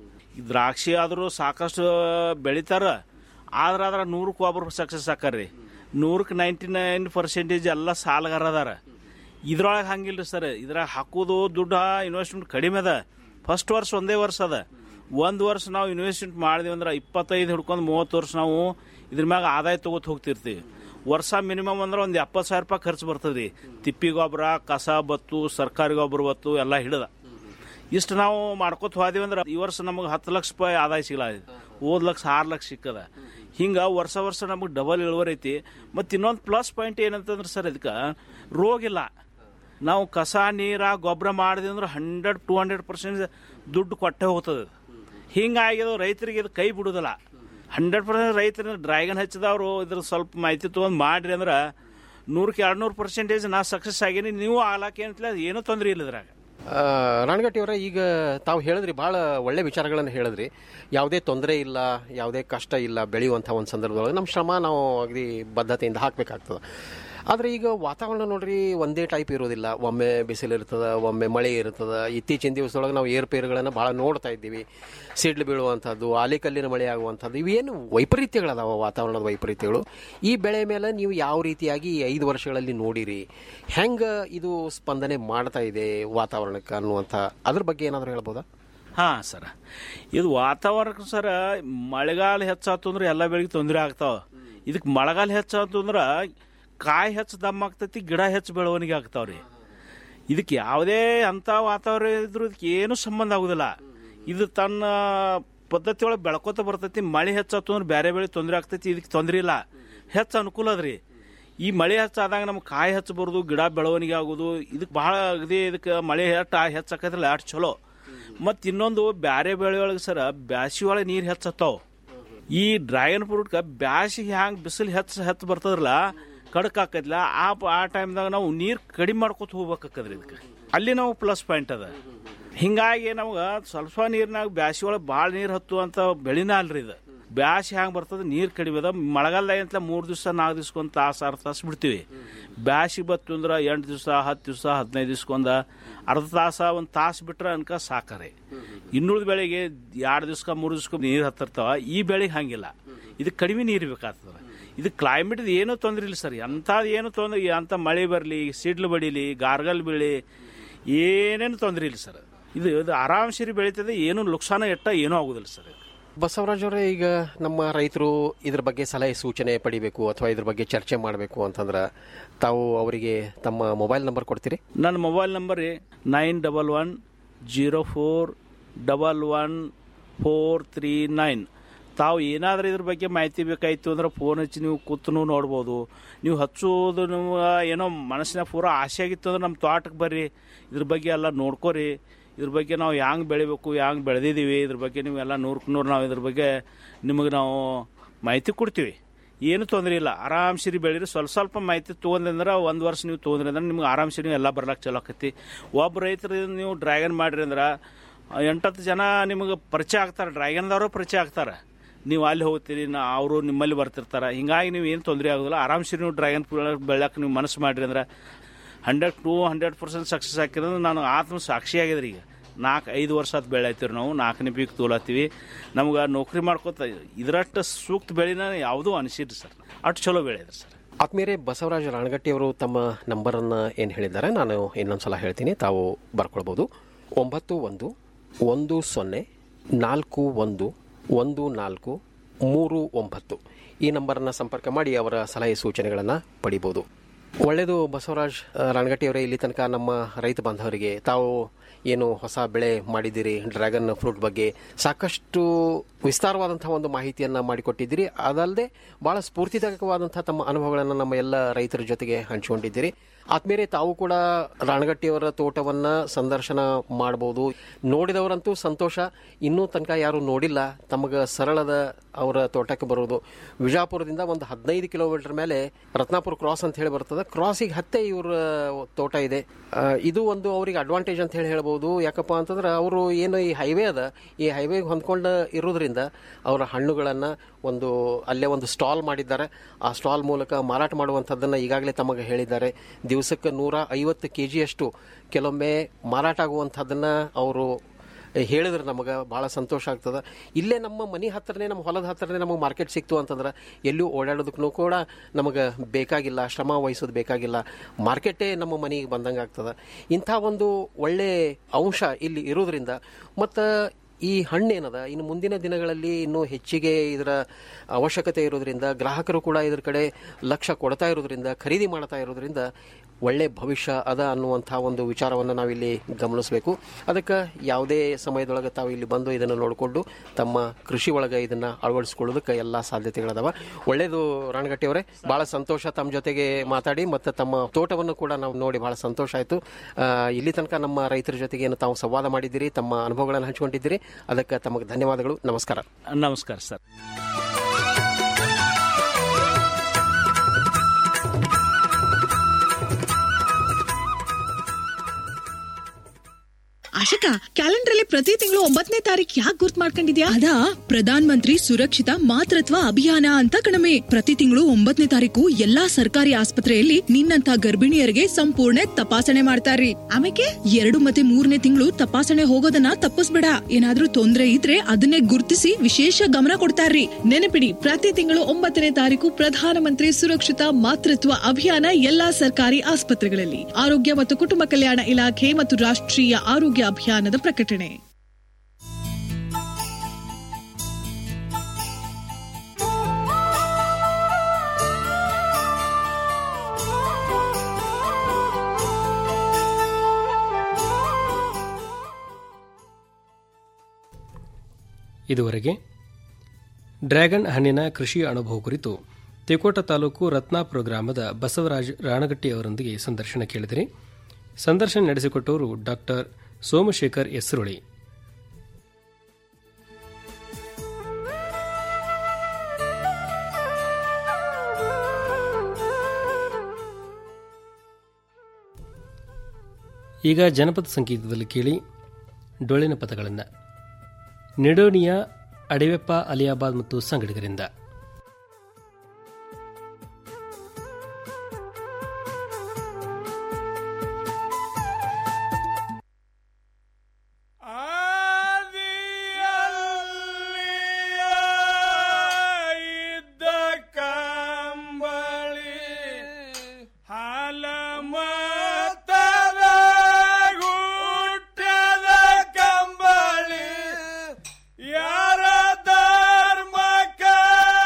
ಈ ದ್ರಾಕ್ಷಿ ಆದರೂ ಸಾಕಷ್ಟು ಬೆಳಿತಾರ ಆದ್ರೆ ಅದ್ರ ನೂರಕ್ಕೆ ಒಬ್ರು ಸಕ್ಸಸ್ ಆಕಾರ್ರಿ ನೂರಕ್ಕೆ ನೈಂಟಿ ನೈನ್ ಪರ್ಸೆಂಟೇಜ್ ಎಲ್ಲ ಸಾಲಗಾರ ಅದಾರ ಇದ್ರೊಳಗೆ ಹಂಗಿಲ್ಲ ಸರ್ ಇದ್ರಾಗ ಹಾಕೋದು ದುಡ್ಡು ಇನ್ವೆಸ್ಟ್ಮೆಂಟ್ ಕಡಿಮೆ ಅದ ಫಸ್ಟ್ ವರ್ಷ ಒಂದೇ ವರ್ಷ ಅದ ಒಂದು ವರ್ಷ ನಾವು ಇನ್ವೆಸ್ಟ್ಮೆಂಟ್ ಮಾಡಿದ್ವಿ ಅಂದ್ರೆ ಇಪ್ಪತ್ತೈದು ಹಿಡ್ಕೊಂಡು ಮೂವತ್ತು ವರ್ಷ ನಾವು ಇದ್ರ ಮ್ಯಾಗ ಆದಾಯ ತಗೋತ ಹೋಗ್ತಿರ್ತೀವಿ ವರ್ಷ ಮಿನಿಮಮ್ ಅಂದ್ರೆ ಒಂದು ಎಪ್ಪತ್ತು ಸಾವಿರ ರೂಪಾಯಿ ಖರ್ಚು ಬರ್ತದೆ ರೀ ತಿಪ್ಪಿ ಗೊಬ್ಬರ ಕಸ ಬತ್ತು ಸರ್ಕಾರಿ ಗೊಬ್ಬರ ಬತ್ತು ಎಲ್ಲ ಹಿಡ್ದ ಇಷ್ಟು ನಾವು ಮಾಡ್ಕೊತ ಹೋದಿವಿ ಅಂದ್ರೆ ಈ ವರ್ಷ ನಮಗೆ ಹತ್ತು ಲಕ್ಷ ರೂಪಾಯಿ ಆದಾಯ ಸಿಗಲ್ಲ ಹೋದ್ ಲಕ್ಷ ಆರು ಲಕ್ಷ ಸಿಕ್ಕದ ಹಿಂಗೆ ವರ್ಷ ವರ್ಷ ನಮಗೆ ಡಬಲ್ ಇಳುವರಿ ಐತಿ ಮತ್ತು ಇನ್ನೊಂದು ಪ್ಲಸ್ ಪಾಯಿಂಟ್ ಏನಂತಂದ್ರೆ ಸರ್ ಇದಕ್ಕೆ ರೋಗ ಇಲ್ಲ ನಾವು ಕಸ ನೀರ ಗೊಬ್ಬರ ಮಾಡಿದ್ವಿ ಅಂದ್ರೆ ಹಂಡ್ರೆಡ್ ಟು ಹಂಡ್ರೆಡ್ ಪರ್ಸೆಂಟ್ ದುಡ್ಡು ಕೊಟ್ಟೆ ಹೋಗ್ತದೆ ಹಿಂಗಾಗಿದ್ದು ರೈತರಿಗೆ ಇದು ಕೈ ಬಿಡುದಿಲ್ಲ ಹಂಡ್ರೆಡ್ ಪರ್ಸೆಂಟ್ ರೈತರ ಡ್ರ್ಯಾಗನ್ ಹಚ್ಚಿದವರು ಇದ್ರ ಸ್ವಲ್ಪ ಮಾಹಿತಿ ತೊಗೊಂಡು ಮಾಡ್ರಿ ಅಂದ್ರೆ ನೂರಕ್ಕೆ ಎರಡು ನೂರು ಪರ್ಸೆಂಟೇಜ್ ನಾ ಸಕ್ಸಸ್ ಆಗೀನಿ ನೀವು ಆಗ್ಲಾಕೆ ಅಂತಲೇ ಏನೂ ತೊಂದರೆ ಇಲ್ಲ ಇದ್ರಾಗ ರಾಣಗಟ್ಟಿ ಅವರ ಈಗ ತಾವು ಹೇಳಿದ್ರಿ ಭಾಳ ಒಳ್ಳೆ ವಿಚಾರಗಳನ್ನು ಹೇಳಿದ್ರಿ ಯಾವುದೇ ತೊಂದರೆ ಇಲ್ಲ ಯಾವುದೇ ಕಷ್ಟ ಇಲ್ಲ ಬೆಳೆಯುವಂಥ ಒಂದು ಸಂದರ್ಭದೊಳಗೆ ನಮ್ಮ ಶ್ರಮ ನಾವು ಅಗದಿ ಬದ್ಧತೆಯಿಂದ ಹಾಕಬೇಕಾಗ್ತದೆ ಆದರೆ ಈಗ ವಾತಾವರಣ ನೋಡ್ರಿ ಒಂದೇ ಟೈಪ್ ಇರೋದಿಲ್ಲ ಒಮ್ಮೆ ಬಿಸಿಲು ಇರ್ತದೆ ಒಮ್ಮೆ ಮಳೆ ಇರ್ತದೆ ಇತ್ತೀಚಿನ ದಿವಸದೊಳಗೆ ನಾವು ಏರುಪೇರುಗಳನ್ನು ಭಾಳ ನೋಡ್ತಾ ಇದ್ದೀವಿ ಸಿಡ್ಲು ಬೀಳುವಂಥದ್ದು ಆಲಿಕಲ್ಲಿನ ಮಳೆ ಆಗುವಂಥದ್ದು ಇವೇನು ವೈಪರೀತ್ಯಗಳದಾವ ವಾತಾವರಣದ ವೈಪರೀತ್ಯಗಳು ಈ ಬೆಳೆ ಮೇಲೆ ನೀವು ಯಾವ ರೀತಿಯಾಗಿ ಈ ಐದು ವರ್ಷಗಳಲ್ಲಿ ನೋಡಿರಿ ಹೆಂಗೆ ಇದು ಸ್ಪಂದನೆ ಮಾಡ್ತಾ ಇದೆ ವಾತಾವರಣಕ್ಕೆ ಅನ್ನುವಂಥ ಅದ್ರ ಬಗ್ಗೆ ಏನಾದರೂ ಹೇಳ್ಬೋದಾ ಹಾಂ ಸರ ಇದು ವಾತಾವರಣಕ್ಕೆ ಸರ ಮಳೆಗಾಲ ಹೆಚ್ಚಾತು ಅಂದ್ರೆ ಎಲ್ಲ ಬೆಳೆಗೆ ತೊಂದರೆ ಆಗ್ತಾವ ಇದಕ್ಕೆ ಮಳೆಗಾಲ ಹೆಚ್ಚಾತು ಅಂದ್ರೆ ಕಾಯಿ ಹೆಚ್ಚು ದಮ್ಮ ಆಗ್ತೈತಿ ಗಿಡ ಹೆಚ್ಚು ಬೆಳವಣಿಗೆ ಆಗ್ತಾವ್ರಿ ಇದಕ್ಕೆ ಯಾವುದೇ ಅಂಥ ವಾತಾವರಣ ಇದ್ರೂ ಇದಕ್ಕೆ ಏನೂ ಸಂಬಂಧ ಆಗುದಿಲ್ಲ ಇದು ತನ್ನ ಪದ್ಧತಿ ಒಳಗೆ ಬೆಳ್ಕೊತ ಬರ್ತೈತಿ ಮಳೆ ಹೆಚ್ಚಾತು ಅಂದ್ರೆ ಬೇರೆ ಬೆಳೆ ತೊಂದರೆ ಆಗ್ತೈತಿ ಇದಕ್ಕೆ ತೊಂದರೆ ಇಲ್ಲ ಹೆಚ್ಚು ಅನುಕೂಲ ಅದ್ರಿ ಈ ಮಳೆ ಹೆಚ್ಚಾದಾಗ ನಮ್ಗೆ ಕಾಯಿ ಹೆಚ್ಚು ಬರೋದು ಗಿಡ ಬೆಳವಣಿಗೆ ಆಗೋದು ಇದಕ್ಕೆ ಭಾಳ ಅಗದಿ ಇದಕ್ಕೆ ಮಳೆ ಹೆಚ್ಚು ಹೆಚ್ಚು ಆಕೈತ್ರಲ್ಲ ಅಷ್ಟು ಚಲೋ ಮತ್ತು ಇನ್ನೊಂದು ಬ್ಯಾರೆ ಬೆಳೆ ಒಳಗೆ ಸರ ಬ್ಯಾಸಿ ಒಳಗೆ ನೀರು ಹೆಚ್ಚತ್ತಾವ ಈ ಡ್ರ್ಯಾಗನ್ ಫ್ರೂಟ್ಗೆ ಬ್ಯಾಸಿಗೆ ಹ್ಯಾಂಗೆ ಬಿಸಿಲು ಹೆಚ್ಚು ಹೆಚ್ಚು ಬರ್ತದ್ರಲ್ಲ ಕಡಕ್ ಆಕೈತಿಲ್ಲ ಆ ಆ ಟೈಮ್ದಾಗ ನಾವು ನೀರು ಕಡಿಮೆ ಮಾಡ್ಕೊತ ಹೋಗ್ಬೇಕಾಕದ್ರಿ ಇದಕ್ಕೆ ಅಲ್ಲಿ ನಾವು ಪ್ಲಸ್ ಪಾಯಿಂಟ್ ಅದ ಹಿಂಗಾಗಿ ನಮ್ಗೆ ಸ್ವಲ್ಪ ನೀರಿನಾಗ ಬ್ಯಾಸಿ ಒಳಗೆ ಭಾಳ ನೀರು ಹತ್ತು ಅಂತ ಬೆಳಿನ ಅಲ್ರಿ ಇದು ಬ್ಯಾಸಿ ಹ್ಯಾಂಗೆ ಬರ್ತದೆ ನೀರು ಕಡಿಮೆ ಅದ ಮಳೆಗಾಲದಾಗ ಅಂತ ಮೂರು ದಿವಸ ನಾಲ್ಕು ದಿವ್ಸಕ್ಕೊಂದು ತಾಸು ಅರ್ಧ ತಾಸು ಬಿಡ್ತೀವಿ ಬ್ಯಾಸಿ ಬತ್ತು ಅಂದ್ರೆ ಎಂಟು ದಿವಸ ಹತ್ತು ದಿವಸ ಹದಿನೈದು ದಿವ್ಸಕ್ಕೊಂದು ಅರ್ಧ ತಾಸ ಒಂದು ತಾಸು ಬಿಟ್ರೆ ಅನ್ಕ ಸಾಕರೆ ಇನ್ನುಳಿದ ಬೆಳೆಗೆ ಎರಡು ದಿವ್ಸಕ್ಕೆ ಮೂರು ದಿವ್ಸಕ್ಕೆ ನೀರು ಹತ್ತಿರ್ತಾವ ಈ ಬೆಳೆಗೆ ಹಂಗಿಲ್ಲ ಇದಕ್ಕೆ ಕಡಿಮೆ ನೀರು ಬೇಕಾಗ್ತದೆ ಇದು ಕ್ಲೈಮೇಟ್ ಏನೂ ತೊಂದರೆ ಇಲ್ಲ ಸರ್ ಅಂಥದ್ದು ಏನು ತೊಂದರೆ ಅಂಥ ಮಳೆ ಬರಲಿ ಸಿಡ್ಲು ಬಡಿಲಿ ಗಾರ್ಗಲ್ ಬೀಳಿ ಏನೇನು ತೊಂದರೆ ಇಲ್ಲ ಸರ್ ಇದು ಇದು ಆರಾಮ್ಸಿರಿ ಬೆಳೀತದೆ ಏನು ಲುಕ್ಸಾನ ಎಟ್ಟ ಏನೂ ಆಗೋದಿಲ್ಲ ಸರ್ ಬಸವರಾಜ್ ಅವರೇ ಈಗ ನಮ್ಮ ರೈತರು ಇದ್ರ ಬಗ್ಗೆ ಸಲಹೆ ಸೂಚನೆ ಪಡಿಬೇಕು ಅಥವಾ ಇದ್ರ ಬಗ್ಗೆ ಚರ್ಚೆ ಮಾಡಬೇಕು ಅಂತಂದ್ರೆ ತಾವು ಅವರಿಗೆ ತಮ್ಮ ಮೊಬೈಲ್ ನಂಬರ್ ಕೊಡ್ತೀರಿ ನನ್ನ mobile number nine double one zero four double one four three nine ತಾವು ಏನಾದರೂ ಇದ್ರ ಬಗ್ಗೆ ಮಾಹಿತಿ ಬೇಕಾಯಿತು ಅಂದ್ರೆ ಫೋನ್ ಹಚ್ಚಿ ನೀವು ಕೂತು ನೋಡ್ಬೋದು ನೀವು ಹಚ್ಚೋದು ನೀವು ಏನೋ ಮನಸ್ಸಿನ ಪೂರ ಆಸೆ ಆಗಿತ್ತು ಅಂದ್ರೆ ನಮ್ಮ ತೋಟಕ್ಕೆ ಬರ್ರಿ ಇದ್ರ ಬಗ್ಗೆ ಎಲ್ಲ ನೋಡ್ಕೋರಿ ಇದ್ರ ಬಗ್ಗೆ ನಾವು ಹ್ಯಾಂಗೆ ಬೆಳಿಬೇಕು ಹ್ಯಾಂಗೆ ಬೆಳೆದಿದ್ದೀವಿ ಇದ್ರ ಬಗ್ಗೆ ನೀವು ಎಲ್ಲ ನೂರಕ್ಕೆ ನೂರು ನಾವು ಇದ್ರ ಬಗ್ಗೆ ನಿಮಗೆ ನಾವು ಮಾಹಿತಿ ಕೊಡ್ತೀವಿ ಏನು ತೊಂದರೆ ಇಲ್ಲ ಆರಾಮ್ಸಿರಿ ಬೆಳೀರಿ ಸ್ವಲ್ಪ ಸ್ವಲ್ಪ ಮಾಹಿತಿ ತೊಗೊಂಡ್ರೆ ಒಂದು ವರ್ಷ ನೀವು ತೊಗೊಂಡ್ರಿ ಅಂದ್ರೆ ನಿಮ್ಗೆ ಆರಾಮ್ಸಿರಿ ನೀವು ಎಲ್ಲ ಬರ್ಲಾಕ್ ಚಲೋ ಆಕತಿ ಒಬ್ಬ ರೈತರು ನೀವು ಡ್ರ್ಯಾಗನ್ ಮಾಡ್ರಿ ಅಂದ್ರೆ ಎಂಟತ್ತು ಜನ ನಿಮಗೆ ಪರಿಚಯ ಆಗ್ತಾರೆ ಡ್ರ್ಯಾಗನ್ದವರು ಪರಿಚಯ ಆಗ್ತಾರೆ ನೀವು ಅಲ್ಲಿ ಹೋಗ್ತೀರಿ ನಾ ಅವರು ನಿಮ್ಮಲ್ಲಿ ಬರ್ತಿರ್ತಾರೆ ಹಿಂಗಾಗಿ ನೀವು ಏನು ತೊಂದರೆ ಆಗೋದಿಲ್ಲ ಆರಾಮ್ಸಿರಿ ನೀವು ಡ್ರ್ಯಾಗನ್ ಬೆಳ್ಯಾಕೆ ನೀವು ಮನಸ್ಸು ಮಾಡ್ರಿ ಅಂದ್ರೆ hundred to hundred percent success ಹಾಕಿದ್ರೆ ನಾನು ಆತ್ಮ ಸಾಕ್ಷಿ ಆಗಿದ್ರಿ ಈಗ ನಾಲ್ಕು ಐದು ವರ್ಷ ಆತು ಬೆಳೆಯತ್ತೀವಿ ನಾವು ನಾಲ್ಕನೇ ಪೀಕ್ ತೋಲತ್ತೀವಿ ನಮ್ಗೆ ನೌಕರಿ ಮಾಡ್ಕೋತ ಇದರಷ್ಟು ಸೂಕ್ತ ಬೆಳೆನ ಯಾವುದೂ ಅನಿಸಿದ್ರಿ ಸರ್ ಅಷ್ಟು ಚಲೋ ಬೆಳೆದ್ರಿ ಸರ್ ಆತ್ಮೀಯರೇ ಬಸವರಾಜ ರಾಣಗಟ್ಟಿ ಅವರು ತಮ್ಮ ನಂಬರನ್ನು ಏನು ಹೇಳಿದ್ದಾರೆ ನಾನು ಇನ್ನೊಂದು ಸಲ ಹೇಳ್ತೀನಿ ತಾವು ಬರ್ಕೊಳ್ಬೋದು ಒಂಬತ್ತು ಒಂದು ಒಂದು ಸೊನ್ನೆ ನಾಲ್ಕು ಒಂದು ಒಂದು ನಾಲ್ಕು ಮೂರು ಒಂಬತ್ತು ಈ ನಂಬರನ್ನು ಸಂಪರ್ಕ ಮಾಡಿ ಅವರ ಸಲಹೆ ಸೂಚನೆಗಳನ್ನು ಪಡಿಬೋದು ಒಳ್ಳೆಯದು ಬಸವರಾಜ್ ಆ, ರಾಣಗಟ್ಟಿ ಅವರೇ ಇಲ್ಲಿ ತನಕ ನಮ್ಮ ರೈತ ಬಾಂಧವರಿಗೆ ತಾವು ಏನು ಹೊಸ ಬೆಳೆ ಮಾಡಿದ್ದೀರಿ ಡ್ರ್ಯಾಗನ್ ಫ್ರೂಟ್ ಬಗ್ಗೆ ಸಾಕಷ್ಟು ವಿಸ್ತಾರವಾದಂಥ ಒಂದು ಮಾಹಿತಿಯನ್ನು ಮಾಡಿಕೊಟ್ಟಿದ್ದೀರಿ ಅದಲ್ಲದೆ ಭಾಳ ಸ್ಫೂರ್ತಿದಾಯಕವಾದಂಥ ತಮ್ಮ ಅನುಭವಗಳನ್ನು ನಮ್ಮ ಎಲ್ಲ ರೈತರ ಜೊತೆಗೆ ಹಂಚಿಕೊಂಡಿದ್ದೀರಿ ಆದ್ಮೇಲೆ ತಾವು ಕೂಡ ರಾಣಗಟ್ಟಿಯವರ ತೋಟವನ್ನ ಸಂದರ್ಶನ ಮಾಡಬಹುದು ನೋಡಿದವರಂತೂ ಸಂತೋಷ ಇನ್ನೂ ತನಕ ಯಾರು ನೋಡಿಲ್ಲ ತಮಗೆ ಸರಳದ ಅವರ ತೋಟಕ್ಕೆ ಬರೋದು ವಿಜಾಪುರದಿಂದ ಒಂದು ಹದಿನೈದು ಕಿಲೋಮೀಟರ್ ಮೇಲೆ ರತ್ನಾಪುರ ಕ್ರಾಸ್ ಅಂತ ಹೇಳಿ ಬರ್ತದೆ ಕ್ರಾಸಿಗೆ ಹತ್ತೆ ಇವ್ರ ತೋಟ ಇದೆ ಆ, ಇದು ಒಂದು ಅವ್ರಿಗೆ ಅಡ್ವಾಂಟೇಜ್ ಅಂತ ಹೇಳಿ ಹೇಳ್ಬೋದು ಯಾಕಪ್ಪ ಅಂತಂದ್ರೆ ಅವರು ಏನು ಈ ಹೈವೇ ಅದ ಈ ಹೈವೇಗೆ ಹೊಂದ್ಕೊಂಡು ಇರೋದ್ರಿಂದ ಅವರ ಹಣ್ಣುಗಳನ್ನು ಒಂದು ಅಲ್ಲೇ ಒಂದು ಸ್ಟಾಲ್ ಮಾಡಿದ್ದಾರೆ ಆ ಸ್ಟಾಲ್ ಮೂಲಕ ಮಾರಾಟ ಮಾಡುವಂಥದ್ದನ್ನು ಈಗಾಗಲೇ ತಮಗೆ ಹೇಳಿದ್ದಾರೆ ದಿವಸಕ್ಕೆ ನೂರ ಐವತ್ತು ಕೆ ಜಿಯಷ್ಟು ಕೆಲವೊಮ್ಮೆ ಮಾರಾಟ ಆಗುವಂಥದ್ದನ್ನು ಅವರು ಹೇಳಿದ್ರೆ ನಮಗೆ ಭಾಳ ಸಂತೋಷ ಆಗ್ತದೆ ಇಲ್ಲೇ ನಮ್ಮ ಮನೆ ಹತ್ರನೇ ನಮ್ಮ ಹೊಲದ ಹತ್ರನೇ ನಮಗೆ ಮಾರ್ಕೆಟ್ ಸಿಕ್ತು ಅಂತಂದ್ರೆ ಎಲ್ಲೂ ಓಡಾಡೋದಕ್ಕೂ ಕೂಡ ನಮಗೆ ಬೇಕಾಗಿಲ್ಲ ಶ್ರಮ ವಹಿಸೋದು ಬೇಕಾಗಿಲ್ಲ ಮಾರ್ಕೆಟೇ ನಮ್ಮ ಮನೆಗೆ ಬಂದಂಗೆ ಆಗ್ತದೆ ಇಂಥ ಒಂದು ಒಳ್ಳೆ ಅಂಶ ಇಲ್ಲಿ ಇರೋದ್ರಿಂದ ಮತ್ತು ಈ ಹಣ್ಣೇನದ ಇನ್ನು ಮುಂದಿನ ದಿನಗಳಲ್ಲಿ ಇನ್ನೂ ಹೆಚ್ಚಿಗೆ ಇದರ ಅವಶ್ಯಕತೆ ಇರೋದ್ರಿಂದ ಗ್ರಾಹಕರು ಕೂಡ ಇದ್ರ ಕಡೆ ಲಕ್ಷ್ಯ ಕೊಡ್ತಾ ಇರೋದ್ರಿಂದ ಖರೀದಿ ಮಾಡ್ತಾ ಇರೋದ್ರಿಂದ ಒಳ್ಳೆ ಭವಿಷ್ಯ ಅದ ಅನ್ನುವಂಥ ಒಂದು ವಿಚಾರವನ್ನು ನಾವಿಲ್ಲಿ ಗಮನಿಸಬೇಕು ಅದಕ್ಕೆ ಯಾವುದೇ ಸಮಯದೊಳಗೆ ತಾವು ಇಲ್ಲಿ ಬಂದು ಇದನ್ನು ನೋಡಿಕೊಂಡು ತಮ್ಮ ಕೃಷಿ ಒಳಗೆ ಇದನ್ನು ಅಳವಡಿಸ್ಕೊಳ್ಳೋದಕ್ಕೆ ಎಲ್ಲ ಸಾಧ್ಯತೆಗಳದಾವ ಒಳ್ಳೆಯದು ರಾಣಗಟ್ಟಿಯವರೇ ಭಾಳ ಸಂತೋಷ ತಮ್ಮ ಜೊತೆಗೆ ಮಾತಾಡಿ ಮತ್ತು ತಮ್ಮ ತೋಟವನ್ನು ಕೂಡ ನಾವು ನೋಡಿ ಭಾಳ ಸಂತೋಷ ಆಯಿತು ಇಲ್ಲಿ ತನಕ ನಮ್ಮ ರೈತರ ಜೊತೆಗೆ ಏನು ತಾವು ಸಂವಾದ ಮಾಡಿದ್ದೀರಿ ತಮ್ಮ ಅನುಭವಗಳನ್ನು ಹಂಚಿಕೊಂಡಿದ್ದೀರಿ ಅದಕ್ಕೆ ತಮಗೆ ಧನ್ಯವಾದಗಳು ನಮಸ್ಕಾರ ನಮಸ್ಕಾರ ಸರ್ ಆಶಕ ಕ್ಯಾಲೆಂಡರ್ ಅಲ್ಲಿ ಪ್ರತಿ ತಿಂಗಳು ಒಂಬತ್ತನೇ ತಾರೀಕು ಯಾಕೆ ಗುರ್ತ್ ಮಾಡ್ಕೊಂಡಿದ್ಯಾ ಅದಾ ಪ್ರಧಾನ ಮಂತ್ರಿ ಸುರಕ್ಷಿತ ಮಾತೃತ್ವ ಅಭಿಯಾನ ಅಂತ ಕಣಮೆ ಪ್ರತಿ ತಿಂಗಳು ಒಂಬತ್ತನೇ ತಾರೀಕು ಎಲ್ಲಾ ಸರ್ಕಾರಿ ಆಸ್ಪತ್ರೆಯಲ್ಲಿ ನಿನ್ನಂತ ಗರ್ಭಿಣಿಯರಿಗೆ ಸಂಪೂರ್ಣ ತಪಾಸಣೆ ಮಾಡ್ತಾರ್ರಿ ಆಮೇಲೆ ಎರಡು ಮತ್ತೆ ಮೂರನೇ ತಿಂಗಳು ತಪಾಸಣೆ ಹೋಗೋದನ್ನ ತಪ್ಪಿಸ್ಬೇಡ ಏನಾದ್ರೂ ತೊಂದ್ರೆ ಇದ್ರೆ ಅದನ್ನೇ ಗುರ್ತಿಸಿ ವಿಶೇಷ ಗಮನ ಕೊಡ್ತಾರ್ರಿ ನೆನಪಿಡಿ ಪ್ರತಿ ತಿಂಗಳು ಒಂಬತ್ತನೇ ತಾರೀಕು ಪ್ರಧಾನಮಂತ್ರಿ ಸುರಕ್ಷಿತ ಮಾತೃತ್ವ ಅಭಿಯಾನ ಎಲ್ಲಾ ಸರ್ಕಾರಿ ಆಸ್ಪತ್ರೆಗಳಲ್ಲಿ ಆರೋಗ್ಯ ಮತ್ತು ಕುಟುಂಬ ಕಲ್ಯಾಣ ಇಲಾಖೆ ಮತ್ತು ರಾಷ್ಟ್ರೀಯ ಆರೋಗ್ಯ ಅಭಿಯಾನದ ಪ್ರಕಟಣೆ ಇದುವರೆಗೆ ಡ್ರ್ಯಾಗನ್ ಹಣ್ಣಿನ ಕೃಷಿ ಅನುಭವ ಕುರಿತು ತಿಕೋಟ ತಾಲೂಕು ರತ್ನಾಪುರ ಗ್ರಾಮದ ಬಸವರಾಜ್ ರಾಣಗಟ್ಟಿ ಅವರೊಂದಿಗೆ ಸಂದರ್ಶನ ಕೇಳಿದರೆ ಸಂದರ್ಶನ ನಡೆಸಿಕೊಟ್ಟವರು ಡಾಕ್ಟರ್ ಸೋಮಶೇಖರ್ ಎಸ್ರುಳಿ ಈಗ ಜನಪದ ಸಂಗೀತದಲ್ಲಿ ಕೇಳಿ ಡೊಳ್ಳಿನ ಪದಗಳನ್ನು ನಿಡೋನಿಯ ಅಡಿವೆಪ್ಪ ಅಲಿಯಾಬಾದ್ ಮತ್ತು ಸಂಗಡಿಗರಿಂದ ಇದ್ದ ಕಂಬಳಿ ಹಾಲ ಮತದ ಹುಟ್ಟದ ಕಂಬಳಿ ಯಾರ ಧರ್ಮಕ್ಕ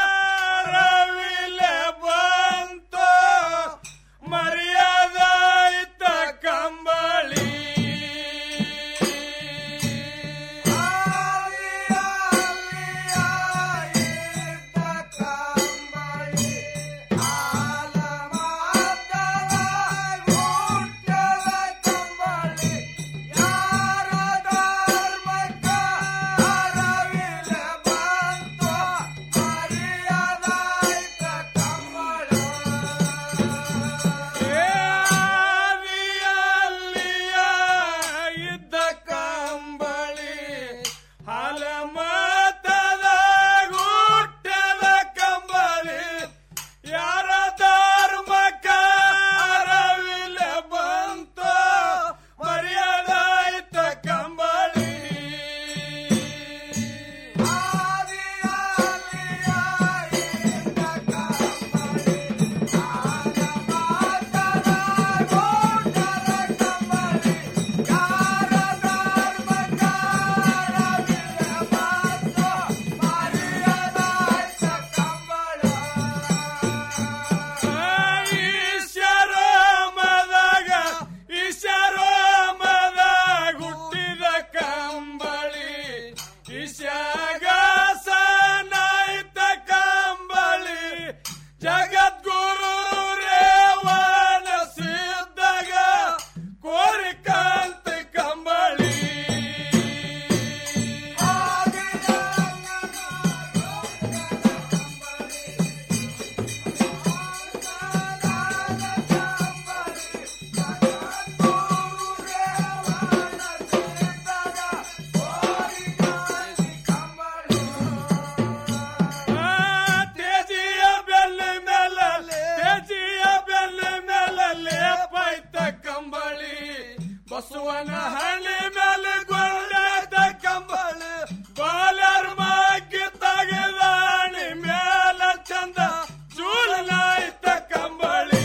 ಬಸವನ ಹಣಿ ಮೇಲೆ ಗೊಂಡದ ಕಂಬಳ ಬಾಲರ್ ಮಾಗಿ ತಗದಾಣಿ ಮೇಲ ಚಂದ ಜೂಲನಾಯ್ತ ಕಂಬಳಿ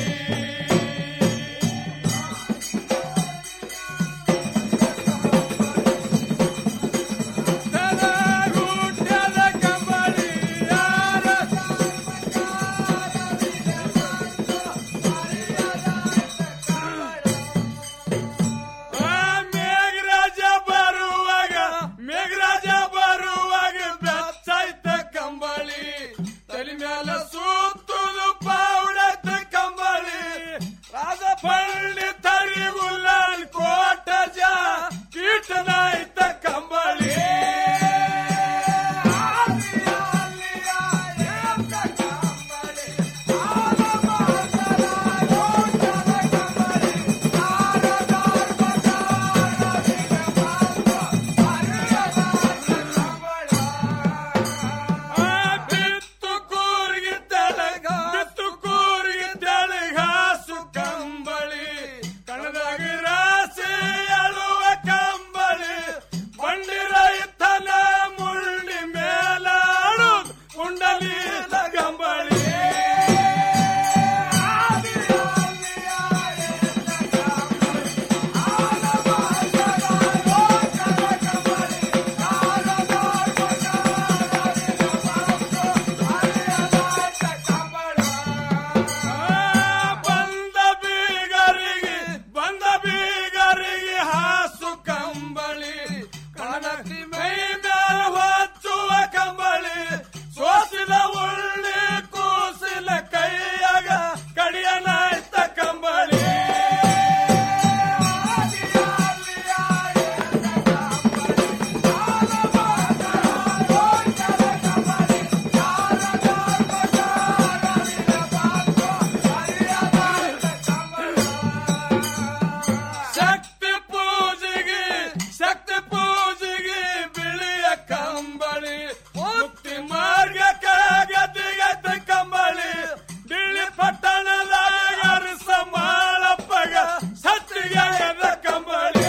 ಗುಡ್ಡದ ಕಂಬಳಿ ಯಾರ ಆ ಮೇಘರಾಜ ಬರುವಾಗ ಮೇಘರಾಜ ಬರುವಾಗ ಬೆಚ್ಚಾಯ್ತ ಕಂಬಳಿ ತಲೆ ಮ್ಯಾಲ ಸುತ್ತುದು ಪಾವಡತ ಕಂಬಳಿ ರಾಜ ಪಳ್ಳಿ ತರಿಗುಲ್ಲ ಕೋಟ ಜಾ ಕೀಟನಾಯ್ತ ಕಂಬಳಿ ಬಿತ್ತು ಕೂರ್ಗಿ ತೆಳಗ ಬಿತ್ತು ಕೂರ್ಗಿ ತೆಳಗ ಹಾಸು ಕಂಬಳಿ ಕಣದಾಗ ರಾಸಿ ಅಳುವ ಕಂಬಳಿ ಬಂಡಿರ ಇತ್ತನ ಮುಳ್ಳಿ ಮೇಲ ಅಳುದ್ ಕುಂಡಲಿ ಕಂಬಳಿ ಬಂದ ಬೀಗರಿಗೆ ಬಂದ ಬೀಗರಿಗೆ ಹಾಸು ಕಂಬಳಿ ಕಣಕಿ ಮೈ ಮ್ಯಾಲ ಹೊಚ್ಚುವ ಕಂಬಳಿ ಸೋಸಿದ ಉಳ್ಳಿ ಕೂಸಿಲ ಕೈಯಾಗ ಕಡಿಯನಾಯ್ತ ಕಂಬಳಿ ಶಕ್ತಿ ಪೂಜೆಗೆ ಶಕ್ತಿ ಪೂಜೆಗೆ ಬಿಳಿಯ ಕಂಬಳಿ ಮುಕ್ತಿ ಮಾರ್ಗಕ್ಕ ಗದ್ದಿಗದ್ದ ಕಂಬಳಿ ಬಿಳಿ ಪಟ್ಟಣದ ಅರಸ ಮಾಳಪ್ಪಗ ಸತ್ತಿಗೆ ಎದ್ದ ಕಂಬಳಿ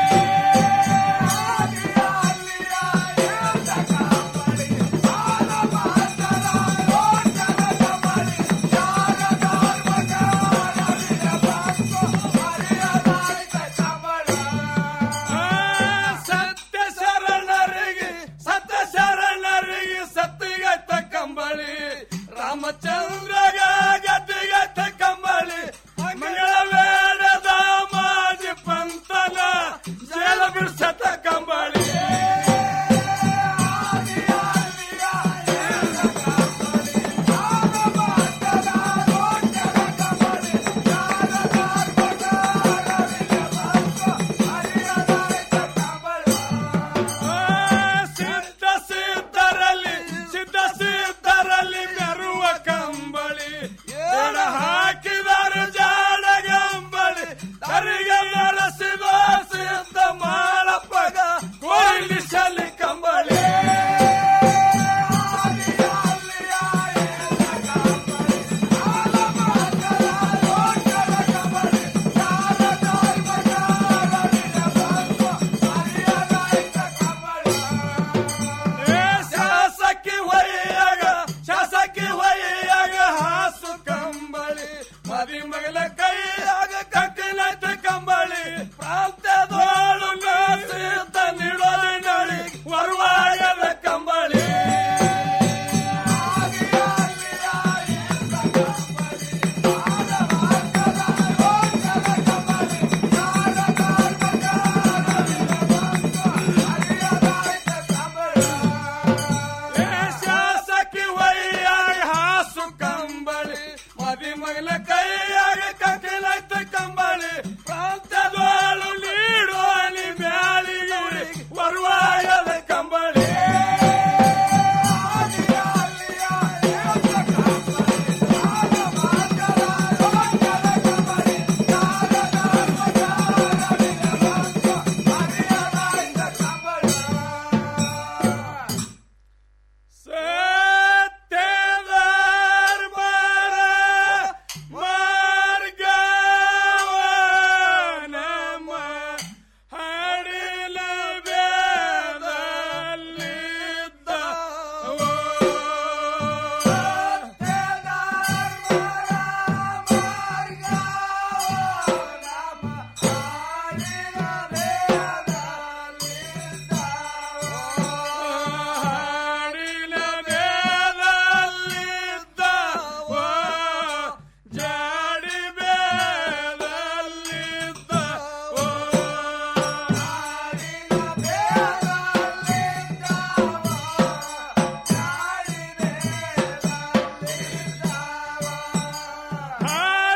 ಸತ್ಯ ಶರಣರಿಗೆ ಸತ್ಯ ಶರಣರಿಗೆ ಸತ್ತಿಗತ್ತ ಕಂಬಳಿ ರಾಮಚಂದ್ರಗ ಗದ್ದಿಗತ್ತ ಕಂಬಳಿ ಮಂಗಳ ವೇಡದ ಮಾಜಿ ಪಂತನ ಜೇಲ ಬಿಡ್ಸತ್ತ ಕಂಬಳಿ ಸಿದ್ಧ ಸಿದ್ಧರಲ್ಲಿ ಸಿದ್ಧ ಸಿದ್ಧರಲ್ಲಿ ಮೆರುವ ಕಂಬಳಿ ಎಡ ಹಾಕಿದರು ಜಾಡ ಕಂಬಳಿ ತರಿಗೆ ನಡೆಸಿದ ಸಿದ್ಧ ಮಾಳಪ್ಪಗ ಕೊಯ್ಲಿ ಶಲಿ ಕಂಬಳಿ ಏ ಶಾಸಕಿ ಹೊಯ್ಯಾಗ ಶಾಸಕಿ ಹೊಯ್ಯಾಗ ಹಾಸು ಕಂಬಳಿ ಮದಿ ಮಗಲ ಕೈಯಾಗ